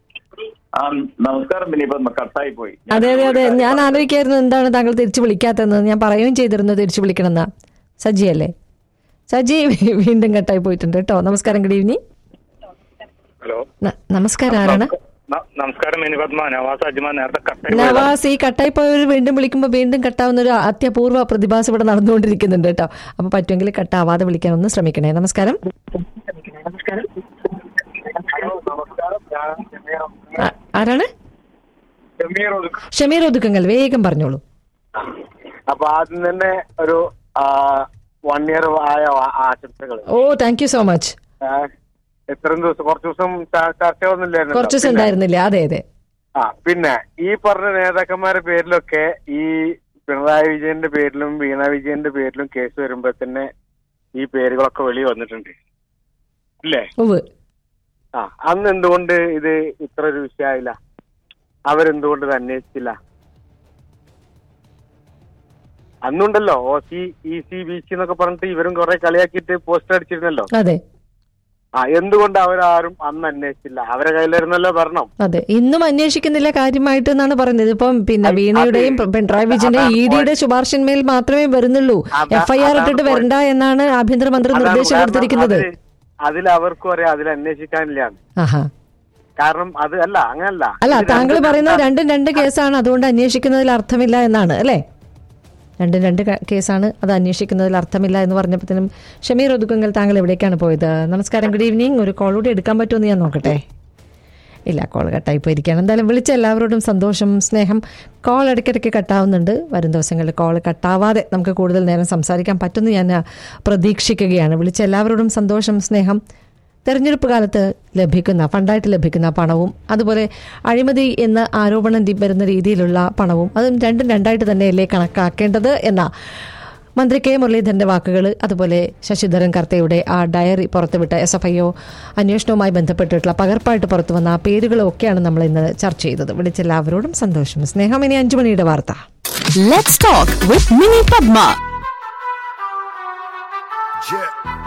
ആ നമസ്കാരം പിന്നെ ഇപ്പൊ കട്ടായി പോയി അതെ അതെ അതെ ഞാൻ ആലോചിക്കായിരുന്നു എന്താണ് താങ്കൾ തിരിച്ചു വിളിക്കാത്തതെന്ന് ഞാൻ പറയുകയും ചെയ്തിരുന്നു തിരിച്ചു വിളിക്കണമെന്ന് സജി അല്ലേ സജി വീണ്ടും കട്ടായി പോയിട്ടുണ്ട് കേട്ടോ നമസ്കാരം ഗുഡ് ഈവനിങ് ഹലോ ന- നമസ്കാരം ആരാണ് ന- നമസ്കാരം മിനി പത്മ നവാസ് അജ്മ നേരത്തെ കട്ടായി നവാസ് ഈ കട്ടായി പോയവർ വീണ്ടും വിളിക്കുമ്പോൾ വീണ്ടും കട്ടാവുന്ന ഒരു അത്യപൂർവ പ്രതിഭാസം ഇവിടെ നടന്നുകൊണ്ടിരിക്കുന്നുണ്ട് കേട്ടോ അപ്പൊ പറ്റുമെങ്കിൽ കട്ടാവാതെ വിളിക്കാൻ ഒന്ന് ശ്രമിക്കണേ നമസ്കാരം ആ- ആരാണ് ഷമീർ ഒതുക്കങ്ങൾ വേഗം പറഞ്ഞോളൂ അപ്പൊ ആദ്യം തന്നെ ഒരു വൺ ഇയർ ആയ ആശംസകൾ oh thank you so much എത്രയും ദിവസം കുറച്ച് ദിവസം ച- ചർച്ച ഒന്നുമില്ലായിരുന്നു കുറച്ച് ദിവസം ഉണ്ടായിരുന്നില്ല അതെ അതെ ആ പിന്നെ ഈ പറഞ്ഞ നേതാക്കന്മാരുടെ പേരിലൊക്കെ ഈ പിണറായി വിജയന്റെ പേരിലും വീണ വിജയന്റെ പേരിലും കേസ് വരുമ്പോ തന്നെ ഈ പേരുകളൊക്കെ വെളി വന്നിട്ടുണ്ട് ഇല്ലേ ഉവ് ആ അന്ന് എന്തുകൊണ്ട് ഇത് ഇത്ര ഒരു വിഷയമായില്ല അവരെന്തുകൊണ്ട് ഇത് അന്വേഷിച്ചില്ല അന്നുണ്ടല്ലോ O C E C B C എന്നൊക്കെ പറഞ്ഞിട്ട് ഇവരും കുറെ കളിയാക്കിയിട്ട് പോസ്റ്റർ അടിച്ചിരുന്നല്ലോ അതെ ആ എന്തുകൊണ്ട് അവരാരും അന്ന് അന്വേഷിച്ചില്ല അവരെ കയ്യിലായിരുന്നല്ലോ ഭരണം അതെ ഇന്നും അന്വേഷിക്കുന്നില്ല കാര്യമായിട്ട് എന്നാണ് പറയുന്നത് ഇപ്പം പിന്നെ വീണയുടെയും പിണറായി വിജയന്റെയും ഇ ഡിയുടെ ശുപാർശന്മേൽ മാത്രമേ വരുന്നുള്ളൂ അതാ- എഫ്ഐആർ അതാണ് ഇട്ടിട്ട് point. വരണ്ട എന്നാണ് ആഭ്യന്തരമന്ത്രി അതാണ് നിർദ്ദേശം കാരണം കൊടുത്തിരിക്കുന്നത് അതില് അതിൽ അവർക്കും അറിയാം അതിൽ അന്വേഷിക്കാനില്ല ആഹാ കാരണം അത് അല്ല അങ്ങനല്ല അല്ല ഇത് താങ്കൾ രണ്ട് പറയുന്നത് ഘട്ട- രണ്ടും രണ്ട് കേസാണ് അതുകൊണ്ട് അന്വേഷിക്കുന്നതിൽ അർത്ഥമില്ല എന്നാണ് അല്ലേ രണ്ടും രണ്ട് ക- കേസാണ് അത് അന്വേഷിക്കുന്നതിൽ അർത്ഥമില്ല എന്ന് പറഞ്ഞപ്പോഴത്തേനും ഷമീർ ഒതുക്കങ്ങൾ താങ്കൾ എവിടേക്കാണ് പോയത് നമസ്കാരം ഗുഡ് ഈവനിങ് ഒരു കോൾ കൂടി എടുക്കാൻ പറ്റുമെന്ന് ഞാൻ നോക്കട്ടെ ഇല്ല കോൾ കട്ടായി പോയിരിക്കുകയാണ് എന്തായാലും വിളിച്ച എല്ലാവരോടും സന്തോഷം സ്നേഹം കോൾ ഇടയ്ക്കിടയ്ക്ക് കട്ടാവുന്നുണ്ട് വരും ദിവസങ്ങളിൽ കോൾ കട്ടാവാതെ നമുക്ക് കൂടുതൽ നേരം സംസാരിക്കാൻ പറ്റുമെന്ന് ഞാൻ ആ, പ്രതീക്ഷിക്കുകയാണ് വിളിച്ച എല്ലാവരോടും സന്തോഷം സ്നേഹം തെരഞ്ഞെടുപ്പ് കാലത്ത് ലഭിക്കുന്ന ഫണ്ടായിട്ട് ലഭിക്കുന്ന പണവും അതുപോലെ അഴിമതി എന്ന ആരോപണം രി- വരുന്ന രീതിയിലുള്ള പണവും അതും രണ്ടും രണ്ടായിട്ട് തന്നെയല്ലേ കണക്കാക്കേണ്ടത് എന്ന മന്ത്രി കെ മുരളീധരന്റെ വാക്കുകൾ അതുപോലെ ശശിധരൻ കർത്തയുടെ ആ ഡയറി പുറത്തുവിട്ട എസ് എഫ് ഐ ഒ അന്വേഷണവുമായി ബന്ധപ്പെട്ടിട്ടുള്ള പകർപ്പായിട്ട് പുറത്തു വന്ന ആ പേരുകളും ഒക്കെയാണ് നമ്മൾ ഇന്ന് ചർച്ച ചെയ്തത് വിളിച്ച എല്ലാവരോടും സന്തോഷം സ്നേഹം ഇനി അഞ്ചു മണിയുടെ വാർത്ത Let's talk with Mini Padma. Yeah.